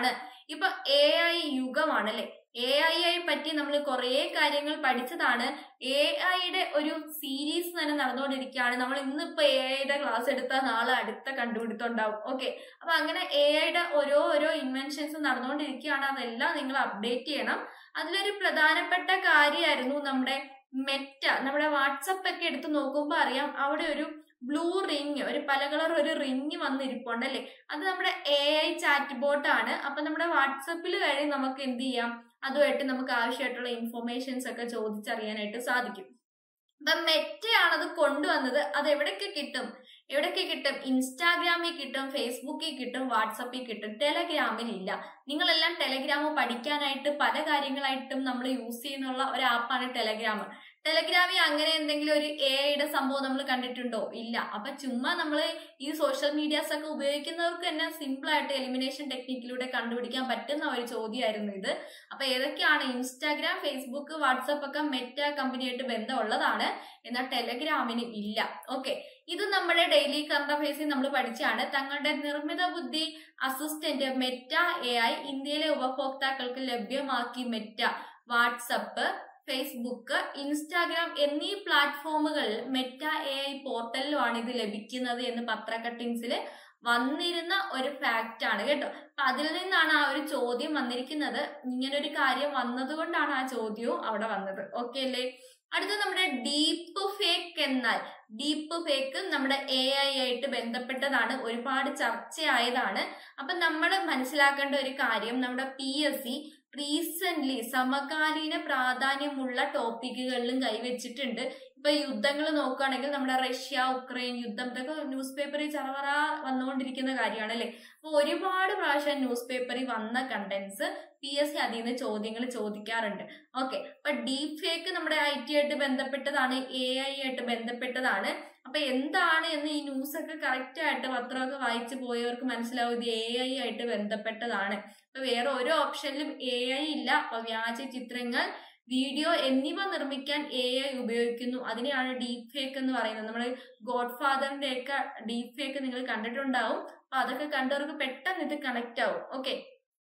ഇപ്പൊ എ ഐ യുഗമാണ് അല്ലെ എ ഐ യെ പറ്റി നമ്മൾ കുറേ കാര്യങ്ങൾ പഠിച്ചതാണ് എ ഐയുടെ ഒരു സീരീസ് തന്നെ നടന്നുകൊണ്ടിരിക്കുകയാണ് നമ്മൾ ഇന്നിപ്പോ എ ഐയുടെ ക്ലാസ് എടുത്താൽ നാളെ അടുത്ത കണ്ടുപിടുത്തം ഉണ്ടാവും ഓക്കെ അപ്പൊ അങ്ങനെ എ ഐയുടെ ഓരോ ഓരോ ഇൻവെൻഷൻസ് നടന്നുകൊണ്ടിരിക്കുകയാണ് അതെല്ലാം നിങ്ങൾ അപ്ഡേറ്റ് ചെയ്യണം അതിലൊരു പ്രധാനപ്പെട്ട കാര്യമായിരുന്നു നമ്മുടെ മെറ്റ നമ്മുടെ വാട്സപ്പ് ഒക്കെ എടുത്ത് നോക്കുമ്പോൾ അറിയാം അവിടെ ഒരു ബ്ലൂ റിങ് ഒരു പല കളർ ഒരു റിങ് വന്നിരിപ്പുണ്ട് അല്ലേ അത് നമ്മുടെ എ ഐ ചാറ്റ് ബോട്ട് ആണ് അപ്പൊ നമ്മുടെ വാട്സപ്പിൽ വഴി നമുക്ക് എന്ത് ചെയ്യാം അതുമായിട്ട് നമുക്ക് ആവശ്യമായിട്ടുള്ള ഇൻഫോർമേഷൻസ് ഒക്കെ ചോദിച്ചറിയാനായിട്ട് സാധിക്കും അപ്പൊ മെറ്റയാണ് അത് കൊണ്ടുവന്നത് അത് എവിടെയൊക്കെ കിട്ടും എവിടെയൊക്കെ കിട്ടും ഇൻസ്റ്റാഗ്രാമിൽ കിട്ടും ഫേസ്ബുക്കിൽ കിട്ടും വാട്സപ്പിൽ കിട്ടും ടെലഗ്രാമിൽ ഇല്ല നിങ്ങളെല്ലാം ടെലഗ്രാം പഠിക്കാനായിട്ട് പല കാര്യങ്ങളായിട്ടും നമ്മൾ യൂസ് ചെയ്യുന്നുള്ള ഒരു ആപ്പാണ് ടെലഗ്രാം ടെലഗ്രാമിൽ അങ്ങനെ എന്തെങ്കിലും ഒരു എ ഐയുടെ സംഭവം നമ്മൾ കണ്ടിട്ടുണ്ടോ ഇല്ല അപ്പൊ ചുമ്മാ നമ്മൾ ഈ സോഷ്യൽ മീഡിയാസ് ഒക്കെ ഉപയോഗിക്കുന്നവർക്ക് തന്നെ സിമ്പിൾ ആയിട്ട് എലിമിനേഷൻ ടെക്നിക്കിലൂടെ കണ്ടുപിടിക്കാൻ പറ്റുന്ന ഒരു ചോദ്യമായിരുന്നു ഇത് അപ്പൊ ഏതൊക്കെയാണ് ഇൻസ്റ്റാഗ്രാം ഫേസ്ബുക്ക് വാട്സപ്പ് ഒക്കെ മെറ്റ കമ്പനിയായിട്ട് ബന്ധമുള്ളതാണ് എന്നാൽ ടെലഗ്രാമിന് ഇല്ല ഓക്കെ ഇത് നമ്മുടെ ഡെയിലി കറണ്ട് അഫയേഴ്സിൽ നമ്മൾ പഠിച്ചാണ് തങ്ങളുടെ നിർമ്മിത ബുദ്ധി അസിസ്റ്റന്റ് മെറ്റ എ ഐ ഇന്ത്യയിലെ ഉപഭോക്താക്കൾക്ക് ലഭ്യമാക്കി മെറ്റ വാട്സപ്പ് ഫേസ്ബുക്ക് ഇൻസ്റ്റാഗ്രാം എന്നീ പ്ലാറ്റ്ഫോമുകളിൽ മെറ്റ എ ഐ പോർട്ടലിലുമാണ് ഇത് ലഭിക്കുന്നത് എന്ന് പത്ര കട്ടിങ്സിൽ വന്നിരുന്ന ഒരു ഫാക്റ്റ് ആണ് കേട്ടോ അപ്പൊ അതിൽ നിന്നാണ് ആ ഒരു ചോദ്യം വന്നിരിക്കുന്നത് ഇങ്ങനെ ഒരു കാര്യം വന്നതുകൊണ്ടാണ് ആ ചോദ്യവും അവിടെ വന്നത് ഓക്കെ അല്ലേ അടുത്ത നമ്മുടെ ഡീപ്പ് ഫേക്ക് എന്നാൽ ഡീപ്പ് ഫേക്ക് നമ്മുടെ എ ഐ ആയിട്ട് ബന്ധപ്പെട്ടതാണ് ഒരുപാട് ചർച്ചയായതാണ് അപ്പൊ നമ്മൾ മനസ്സിലാക്കേണ്ട ഒരു കാര്യം നമ്മുടെ പി എസ് സി റീസെന്റ് സമകാലീന പ്രാധാന്യമുള്ള ടോപ്പിക്കുകളിലും കൈവച്ചിട്ടുണ്ട് ഇപ്പൊ യുദ്ധങ്ങൾ നോക്കുകയാണെങ്കിൽ നമ്മുടെ റഷ്യ ഉക്രൈൻ യുദ്ധം ഇതൊക്കെ ന്യൂസ് പേപ്പറിൽ ചറവറ വന്നുകൊണ്ടിരിക്കുന്ന കാര്യമാണ് അല്ലെ അപ്പൊ ഒരുപാട് പ്രാവശ്യം ന്യൂസ് പേപ്പറിൽ വന്ന കണ്ടന്റ്സ് പി എസ് സി അതിൽ നിന്ന് ചോദ്യങ്ങൾ ചോദിക്കാറുണ്ട് ഓക്കെ അപ്പൊ ഡീപ് ഫേക്ക് നമ്മുടെ ഐ ടി ആയിട്ട് ബന്ധപ്പെട്ടതാണ് എ ഐ ആയിട്ട് ബന്ധപ്പെട്ടതാണ് അപ്പൊ എന്താണ് എന്ന് ഈ ന്യൂസ് ഒക്കെ കറക്റ്റ് ആയിട്ട് പത്രമൊക്കെ വായിച്ചു പോയവർക്ക് മനസ്സിലാവും ഇത് എ ഐ ആയിട്ട് ബന്ധപ്പെട്ടതാണ് അപ്പൊ വേറെ ഒരു ഓപ്ഷനിലും എ ഐ ഇല്ല അപ്പൊ വ്യാജ ചിത്രങ്ങൾ വീഡിയോ എന്നിവ നിർമ്മിക്കാൻ എ ഐ ഉപയോഗിക്കുന്നു അതിനെയാണ് ഡീപ് ഫേക്ക് എന്ന് പറയുന്നത് നമ്മൾ ഗോഡ് ഫാദറിന്റെ ഒക്കെ ഡീപ് ഫേക്ക് നിങ്ങൾ കണ്ടിട്ടുണ്ടാവും അപ്പൊ അതൊക്കെ കണ്ടവർക്ക് പെട്ടെന്ന് ഇത് കണക്ട് ആവും ഓക്കെ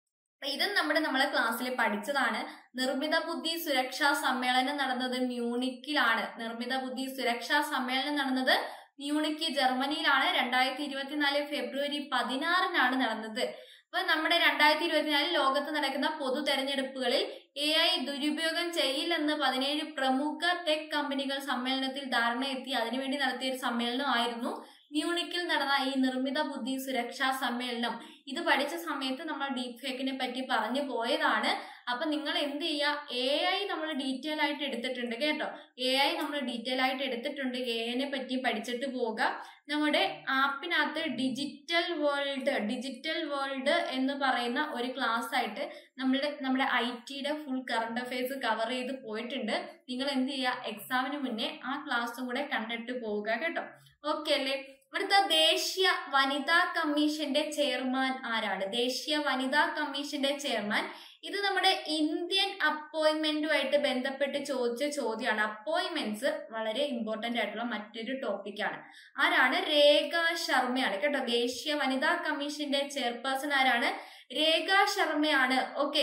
ഇത് നമ്മുടെ നമ്മളെ ക്ലാസ്സിൽ പഠിച്ചതാണ് നിർമ്മിത ബുദ്ധി സുരക്ഷാ സമ്മേളനം നടന്നത് മ്യൂണിക്കിലാണ് നിർമ്മിത ബുദ്ധി സുരക്ഷാ സമ്മേളനം നടന്നത് മ്യൂണിക്ക് ജർമ്മനിയിലാണ് രണ്ടായിരത്തി ഇരുപത്തിനാല് ഫെബ്രുവരി പതിനാറിനാണ് നടന്നത് അപ്പൊ നമ്മുടെ രണ്ടായിരത്തി ഇരുപത്തിനാലിൽ ലോകത്ത് നടക്കുന്ന പൊതു തെരഞ്ഞെടുപ്പുകളിൽ എ ഐ ദുരുപയോഗം ചെയ്യില്ലെന്ന് പതിനേഴ് പ്രമുഖ ടെക് കമ്പനികൾ സമ്മേളനത്തിൽ ധാരണയെത്തി അതിനുവേണ്ടി നടത്തിയ ഒരു സമ്മേളനമായിരുന്നു മ്യൂണിക്കിൽ നടന്ന ഈ നിർമ്മിത ബുദ്ധി സുരക്ഷാ സമ്മേളനം ഇത് പഠിച്ച സമയത്ത് നമ്മൾ ഡീപ് ഫേക്കിനെ പറ്റി പറഞ്ഞു പോയതാണ് അപ്പൊ നിങ്ങൾ എന്ത് ചെയ്യുക എ ഐ നമ്മൾ ഡീറ്റെയിൽ ആയിട്ട് എടുത്തിട്ടുണ്ട് കേട്ടോ എ ഐ നമ്മൾ ഡീറ്റെയിൽ ആയിട്ട് എടുത്തിട്ടുണ്ട് എ ഐനെ പറ്റി പഠിച്ചിട്ട് പോവുക നമ്മുടെ ആപ്പിനകത്ത് ഡിജിറ്റൽ വേൾഡ് ഡിജിറ്റൽ വേൾഡ് എന്ന് പറയുന്ന ഒരു ക്ലാസ് ആയിട്ട് നമ്മുടെ നമ്മുടെ ഐ ടിയുടെ ഫുൾ കറണ്ട് അഫയേഴ്സ് കവർ ചെയ്ത് പോയിട്ടുണ്ട് നിങ്ങൾ എന്ത് ചെയ്യുക എക്സാമിന് മുന്നേ ആ ക്ലാസ്സും കൂടെ കണ്ടിട്ട് പോവുക കേട്ടോ ഓക്കെ അല്ലേ അടുത്ത ദേശീയ വനിതാ കമ്മീഷന്റെ ചെയർമാൻ ആരാണ് ദേശീയ വനിതാ കമ്മീഷന്റെ ചെയർമാൻ ഇത് നമ്മുടെ ഇന്ത്യൻ അപ്പോയിന്റ്മെന്റുമായിട്ട് ബന്ധപ്പെട്ട് ചോദിച്ച ചോദ്യമാണ് അപ്പോയിന്റ്മെന്റ്സ് വളരെ ഇമ്പോർട്ടന്റ് ആയിട്ടുള്ള മറ്റൊരു ടോപ്പിക്കാണ് ആരാണ് രേഖ ശർമ്മയാണ് കേട്ടോ ദേശീയ വനിതാ കമ്മീഷന്റെ ചെയർപേഴ്സൺ ആരാണ് രേഖ ശർമ്മയാണ് ഓക്കെ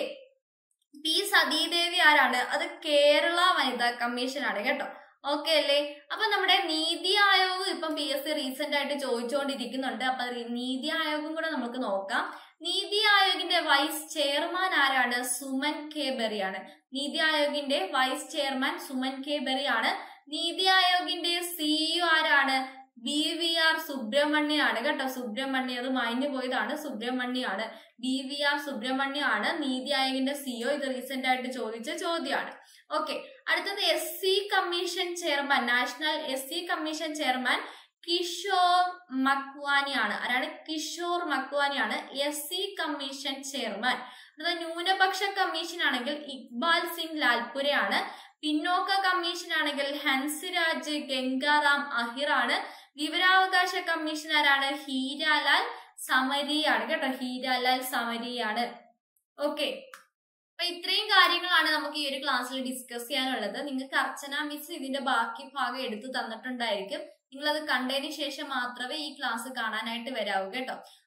പി സതീദേവി ആരാണ് അത് കേരള വനിതാ കമ്മീഷനാണ് കേട്ടോ ഓക്കെ അല്ലേ അപ്പൊ നമ്മുടെ നീതി ആയോഗ് ഇപ്പം പി എസ് സി റീസെന്റ് ആയിട്ട് ചോദിച്ചുകൊണ്ടിരിക്കുന്നുണ്ട് അപ്പൊ നീതി ആയോഗും കൂടെ നമുക്ക് നോക്കാം നീതി ആയോഗിന്റെ വൈസ് ചെയർമാൻ ആരാണ് സുമൻ കെ ബെറിയാണ് നീതി ആയോഗിന്റെ വൈസ് ചെയർമാൻ സുമൻ കെ ബെറിയാണ് നീതി ആയോഗിന്റെ സിഇഒ ആരാണ് ബി വി ആർ സുബ്രഹ്മണ്യാണ് കേട്ടോ സുബ്രഹ്മണ്യ അത് മാഞ്ഞു പോയതാണ് സുബ്രഹ്മണ്യാണ് ബി വി ആർ സുബ്രഹ്മണ്യാണ് നീതി ആയോഗിന്റെ സിഇഒ ഇത് റീസെന്റ് ആയിട്ട് ചോദിച്ച ചോദ്യമാണ് ഓക്കെ അടുത്തത് S C commission chairman national S C commission chairman Kishore മക്വാനിയാണ് ആരാണ് കിഷോർ മക്വാനിയാണ് എസ് സി കമ്മീഷൻ ചെയർമാൻ അടുത്ത ന്യൂനപക്ഷ കമ്മീഷൻ ആണെങ്കിൽ ഇക്ബാൽ സിംഗ് ലാൽപുരയാണ് പിന്നോക്ക കമ്മീഷൻ ആണെങ്കിൽ ഹൻസിരാജ് ഗംഗാറാം അഹിറാണ് വിവരാവകാശ കമ്മീഷണറാണ് ഹീരാലാൽ സമരിയാണ് കേട്ടോ ഹീരാലാൽ സമരിയാണ് ഓക്കെ അപ്പൊ ഇത്രയും കാര്യങ്ങളാണ് നമുക്ക് ഈ ഒരു ക്ലാസ്സിൽ ഡിസ്കസ് ചെയ്യാനുള്ളത് നിങ്ങൾക്ക് അർച്ചന മിസ് ഇതിന്റെ ബാക്കി ഭാഗം എടുത്തു തന്നിട്ടുണ്ടായിരിക്കും നിങ്ങൾ അത് കണ്ടതിന് ശേഷം മാത്രമേ ഈ ക്ലാസ് കാണാനായിട്ട് വരാവൂ കേട്ടോ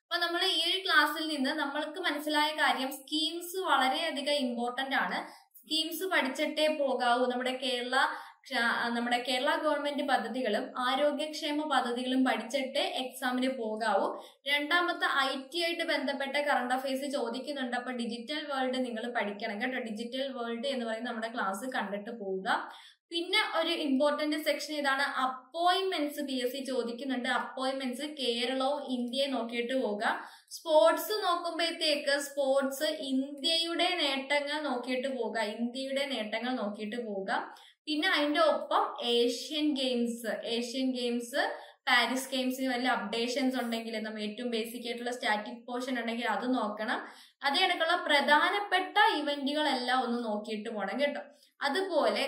അപ്പൊ നമ്മൾ ഈ ഒരു ക്ലാസ്സിൽ നിന്ന് നമ്മൾക്ക് മനസ്സിലായ കാര്യം സ്കീംസ് വളരെയധികം ഇമ്പോർട്ടന്റ് ആണ് സ്കീംസ് പഠിച്ചിട്ടേ പോകാവൂ നമ്മുടെ കേരള ക്ഷ- നമ്മുടെ കേരള ഗവൺമെന്റ് പദ്ധതികളും ആരോഗ്യക്ഷേമ പദ്ധതികളും പഠിച്ചിട്ട് എക്സാമിന് പോകാവൂ രണ്ടാമത്തെ ഐ ടി ആയിട്ട് ബന്ധപ്പെട്ട കറണ്ട് അഫയേഴ്സ് ചോദിക്കുന്നുണ്ട് അപ്പൊ ഡിജിറ്റൽ വേൾഡ് നിങ്ങൾ പഠിക്കണം കേട്ടോ ഡിജിറ്റൽ വേൾഡ് എന്ന് പറയുന്ന നമ്മുടെ ക്ലാസ് കണ്ടിട്ട് പോവുക പിന്നെ ഒരു ഇമ്പോർട്ടന്റ് സെക്ഷൻ ഇതാണ് അപ്പോയിന്റ്മെന്റ്സ് പി എസ് സി ചോദിക്കുന്നുണ്ട് അപ്പോയിന്റ്മെന്റ്സ് കേരളവും ഇന്ത്യയും നോക്കിയിട്ട് പോവുക സ്പോർട്സ് നോക്കുമ്പോഴത്തേക്ക് സ്പോർട്സ് ഇന്ത്യയുടെ നേട്ടങ്ങൾ നോക്കിയിട്ട് പോവുക ഇന്ത്യയുടെ നേട്ടങ്ങൾ നോക്കിയിട്ട് പോവുക പിന്നെ അതിന്റെ ഒപ്പം Asian Games Asian Games Paris ഗെയിംസിന് വല്ല അപ്ഡേഷൻസ് ഉണ്ടെങ്കിൽ നമ്മൾ ഏറ്റവും ബേസിക് ആയിട്ടുള്ള സ്റ്റാറ്റിക് പോർഷൻ ഉണ്ടെങ്കിൽ അത് നോക്കണം അതേ കണക്കുള്ള പ്രധാനപ്പെട്ട ഇവന്റുകളെല്ലാം ഒന്ന് നോക്കിയിട്ട് പോകണം കേട്ടോ അതുപോലെ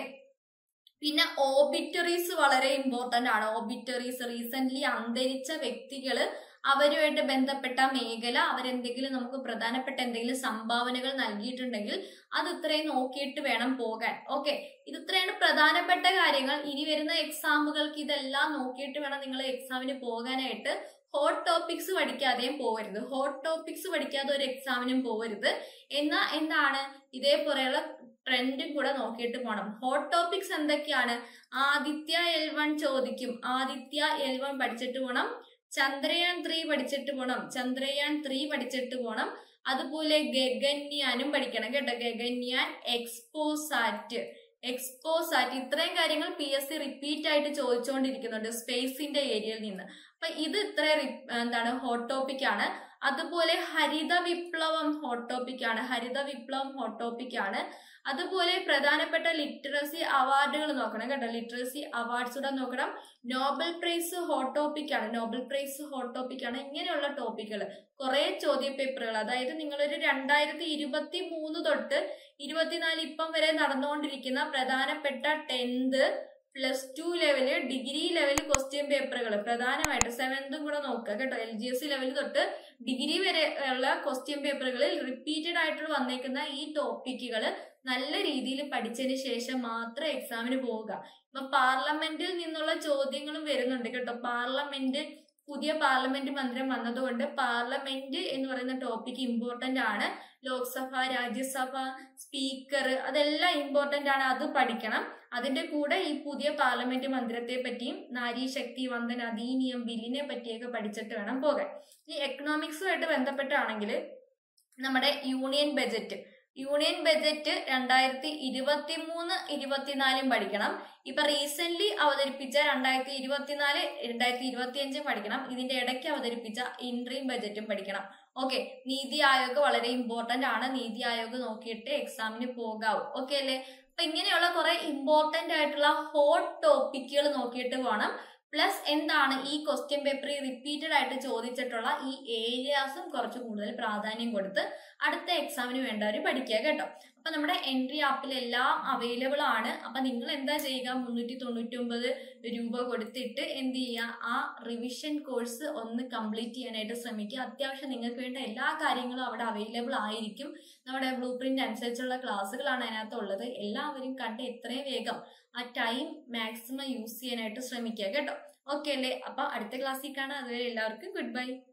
പിന്നെ ഓബിറ്ററീസ് വളരെ ഇമ്പോർട്ടന്റ് ആണ് ഓബിറ്ററീസ് റീസെന്റ് അന്തരിച്ച വ്യക്തികള് അവരുമായിട്ട് ബന്ധപ്പെട്ട മേഖല അവരെന്തെങ്കിലും നമുക്ക് പ്രധാനപ്പെട്ട എന്തെങ്കിലും സംഭാവനകൾ നൽകിയിട്ടുണ്ടെങ്കിൽ അത് ഇത്രയും നോക്കിയിട്ട് വേണം പോകാൻ ഓക്കെ ഇത് ഇത്രയാണ് പ്രധാനപ്പെട്ട കാര്യങ്ങൾ ഇനി വരുന്ന എക്സാമുകൾക്ക് ഇതെല്ലാം നോക്കിയിട്ട് വേണം നിങ്ങൾ എക്സാമിന് പോകാനായിട്ട് ഹോട്ട് ടോപ്പിക്സ് പഠിക്കാതെയും പോകരുത് ഹോട്ട് ടോപ്പിക്സ് പഠിക്കാതെ ഒരു എക്സാമിനും പോകരുത് എന്നാ എന്താണ് ഇതേപോലെയുള്ള ട്രെൻഡും കൂടെ നോക്കിയിട്ട് പോകണം ഹോട്ട് ടോപ്പിക്സ് എന്തൊക്കെയാണ് ആദിത്യ എൽ വൺ ചോദിക്കും ആദിത്യ എൽ വൺ പഠിച്ചിട്ട് പോകണം ചന്ദ്രയാൻ ത്രീ പഠിച്ചിട്ട് പോകണം ചന്ദ്രയാൻ ത്രീ പഠിച്ചിട്ട് പോകണം അതുപോലെ ഗഗന്യാനും പഠിക്കണം കേട്ടോ ഗഗന്യാൻ എക്സ്പോസാറ്റ് എക്സ്പോസാറ്റ് ഇത്രയും കാര്യങ്ങൾ പി എസ് സി റിപ്പീറ്റ് ആയിട്ട് ചോദിച്ചുകൊണ്ടിരിക്കുന്നുണ്ട് സ്പേസിന്റെ ഏരിയയിൽ നിന്ന് അപ്പൊ ഇത് ഇത്ര എന്താണ് ഹോട്ട് ടോപ്പിക് ആണ് അതുപോലെ ഹരിത വിപ്ലവം ഹോട്ട് ടോപ്പിക് ആണ് ഹരിത വിപ്ലവം ഹോട്ട് ടോപ്പിക് ആണ് അതുപോലെ പ്രധാനപ്പെട്ട ലിറ്ററസി അവാർഡുകൾ നോക്കണം കേട്ടോ ലിറ്ററസി അവാർഡ്സ് കൂടെ നോക്കണം നോബൽ പ്രൈസ് ഹോട്ട് ടോപ്പിക് ആണ് നോബൽ പ്രൈസ് ഹോട്ട് ടോപ്പിക് ആണ് ഇങ്ങനെയുള്ള ടോപ്പിക്കുകൾ കുറെ ചോദ്യ പേപ്പറുകൾ അതായത് നിങ്ങളൊരു രണ്ടായിരത്തി ഇരുപത്തി മൂന്ന് തൊട്ട് ഇരുപത്തിനാല് ഇപ്പം വരെ നടന്നുകൊണ്ടിരിക്കുന്ന പ്രധാനപ്പെട്ട tenth plus two level degree level question പേപ്പറുകൾ പ്രധാനമായിട്ട് സെവൻത്തും കൂടെ നോക്കുക കേട്ടോ എൽ ജി എസ് ലെവൽ തൊട്ട് ഡിഗ്രി വരെ ഉള്ള ക്വസ്റ്റ്യൻ പേപ്പറുകളിൽ റിപ്പീറ്റഡ് ആയിട്ട് വന്നേക്കുന്ന ഈ ടോപ്പിക്കുകൾ നല്ല രീതിയിൽ പഠിച്ചതിന് ശേഷം മാത്രം എക്സാമിന് പോവുക ഇപ്പൊ പാർലമെന്റിൽ നിന്നുള്ള ചോദ്യങ്ങളും വരുന്നുണ്ട് കേട്ടോ പാർലമെന്റ് പുതിയ പാർലമെന്റ് മന്ദിരം വന്നതുകൊണ്ട് പാർലമെന്റ് എന്ന് പറയുന്ന ടോപ്പിക് ഇമ്പോർട്ടന്റ് ആണ് ലോക്സഭ രാജ്യസഭ സ്പീക്കർ അതെല്ലാം ഇമ്പോർട്ടന്റ് ആണ് അത് പഠിക്കണം അതിന്റെ കൂടെ ഈ പുതിയ പാർലമെന്റ് മന്ദിരത്തെ പറ്റിയും നാരി ശക്തി വന്ദന അധീനിയം ബില്ലിനെ പറ്റിയൊക്കെ പഠിച്ചിട്ട് വേണം പോകാൻ ഈ എക്കണോമിക്സുമായിട്ട് ബന്ധപ്പെട്ടാണെങ്കിൽ നമ്മുടെ യൂണിയൻ ബജറ്റ് യൂണിയൻ ബജറ്റ് രണ്ടായിരത്തി ഇരുപത്തി മൂന്ന് ഇരുപത്തിനാലും പഠിക്കണം ഇപ്പൊ റീസെന്റ് അവതരിപ്പിച്ച രണ്ടായിരത്തി ഇരുപത്തിനാല് രണ്ടായിരത്തി ഇരുപത്തി അഞ്ചും പഠിക്കണം ഇതിന്റെ ഇടയ്ക്ക് അവതരിപ്പിച്ച ഇൻട്രീം ബജറ്റും പഠിക്കണം ഓക്കെ നീതി ആയോഗ് വളരെ ഇമ്പോർട്ടന്റ് ആണ് നീതി ആയോഗ് നോക്കിയിട്ട് എക്സാമിന് പോകാവൂ ഓക്കെ അല്ലേ അപ്പൊ ഇങ്ങനെയുള്ള കുറെ ഇമ്പോർട്ടന്റ് ആയിട്ടുള്ള ഹോട്ട് ടോപ്പിക്കുകൾ നോക്കിയിട്ട് പോകണം പ്ലസ് എന്താണ് ഈ ക്വസ്റ്റ്യൻ പേപ്പറിൽ റിപ്പീറ്റഡ് ആയിട്ട് ചോദിച്ചിട്ടുള്ള ഈ ഏരിയാസും കുറച്ച് കൂടുതൽ പ്രാധാന്യം കൊടുത്ത് അടുത്ത എക്സാമിന് വേണ്ടവർ പഠിക്കുക കേട്ടോ അപ്പൊ നമ്മുടെ എൻട്രി ആപ്പിൽ എല്ലാം അവൈലബിൾ ആണ് അപ്പൊ നിങ്ങൾ എന്താ ചെയ്യുക മുന്നൂറ്റി തൊണ്ണൂറ്റി ഒമ്പത് രൂപ കൊടുത്തിട്ട് എന്ത് ചെയ്യുക ആ റിവിഷൻ കോഴ്സ് ഒന്ന് കംപ്ലീറ്റ് ചെയ്യാനായിട്ട് ശ്രമിക്കുക അത്യാവശ്യം നിങ്ങൾക്ക് വേണ്ട എല്ലാ കാര്യങ്ങളും അവിടെ അവൈലബിൾ ആയിരിക്കും നമ്മുടെ ബ്ലൂ പ്രിന്റ് അനുസരിച്ചുള്ള ക്ലാസ്സുകളാണ് അതിനകത്തുള്ളത് എല്ലാവരും കണ്ട് എത്രയും വേഗം ആ ടൈം മാക്സിമം യൂസ് ചെയ്യാനായിട്ട് ശ്രമിക്കുക കേട്ടോ ഓക്കെ അല്ലേ അപ്പൊ അടുത്ത ക്ലാസ്സിൽ കാണാം അതുവരെ എല്ലാവർക്കും ഗുഡ് ബൈ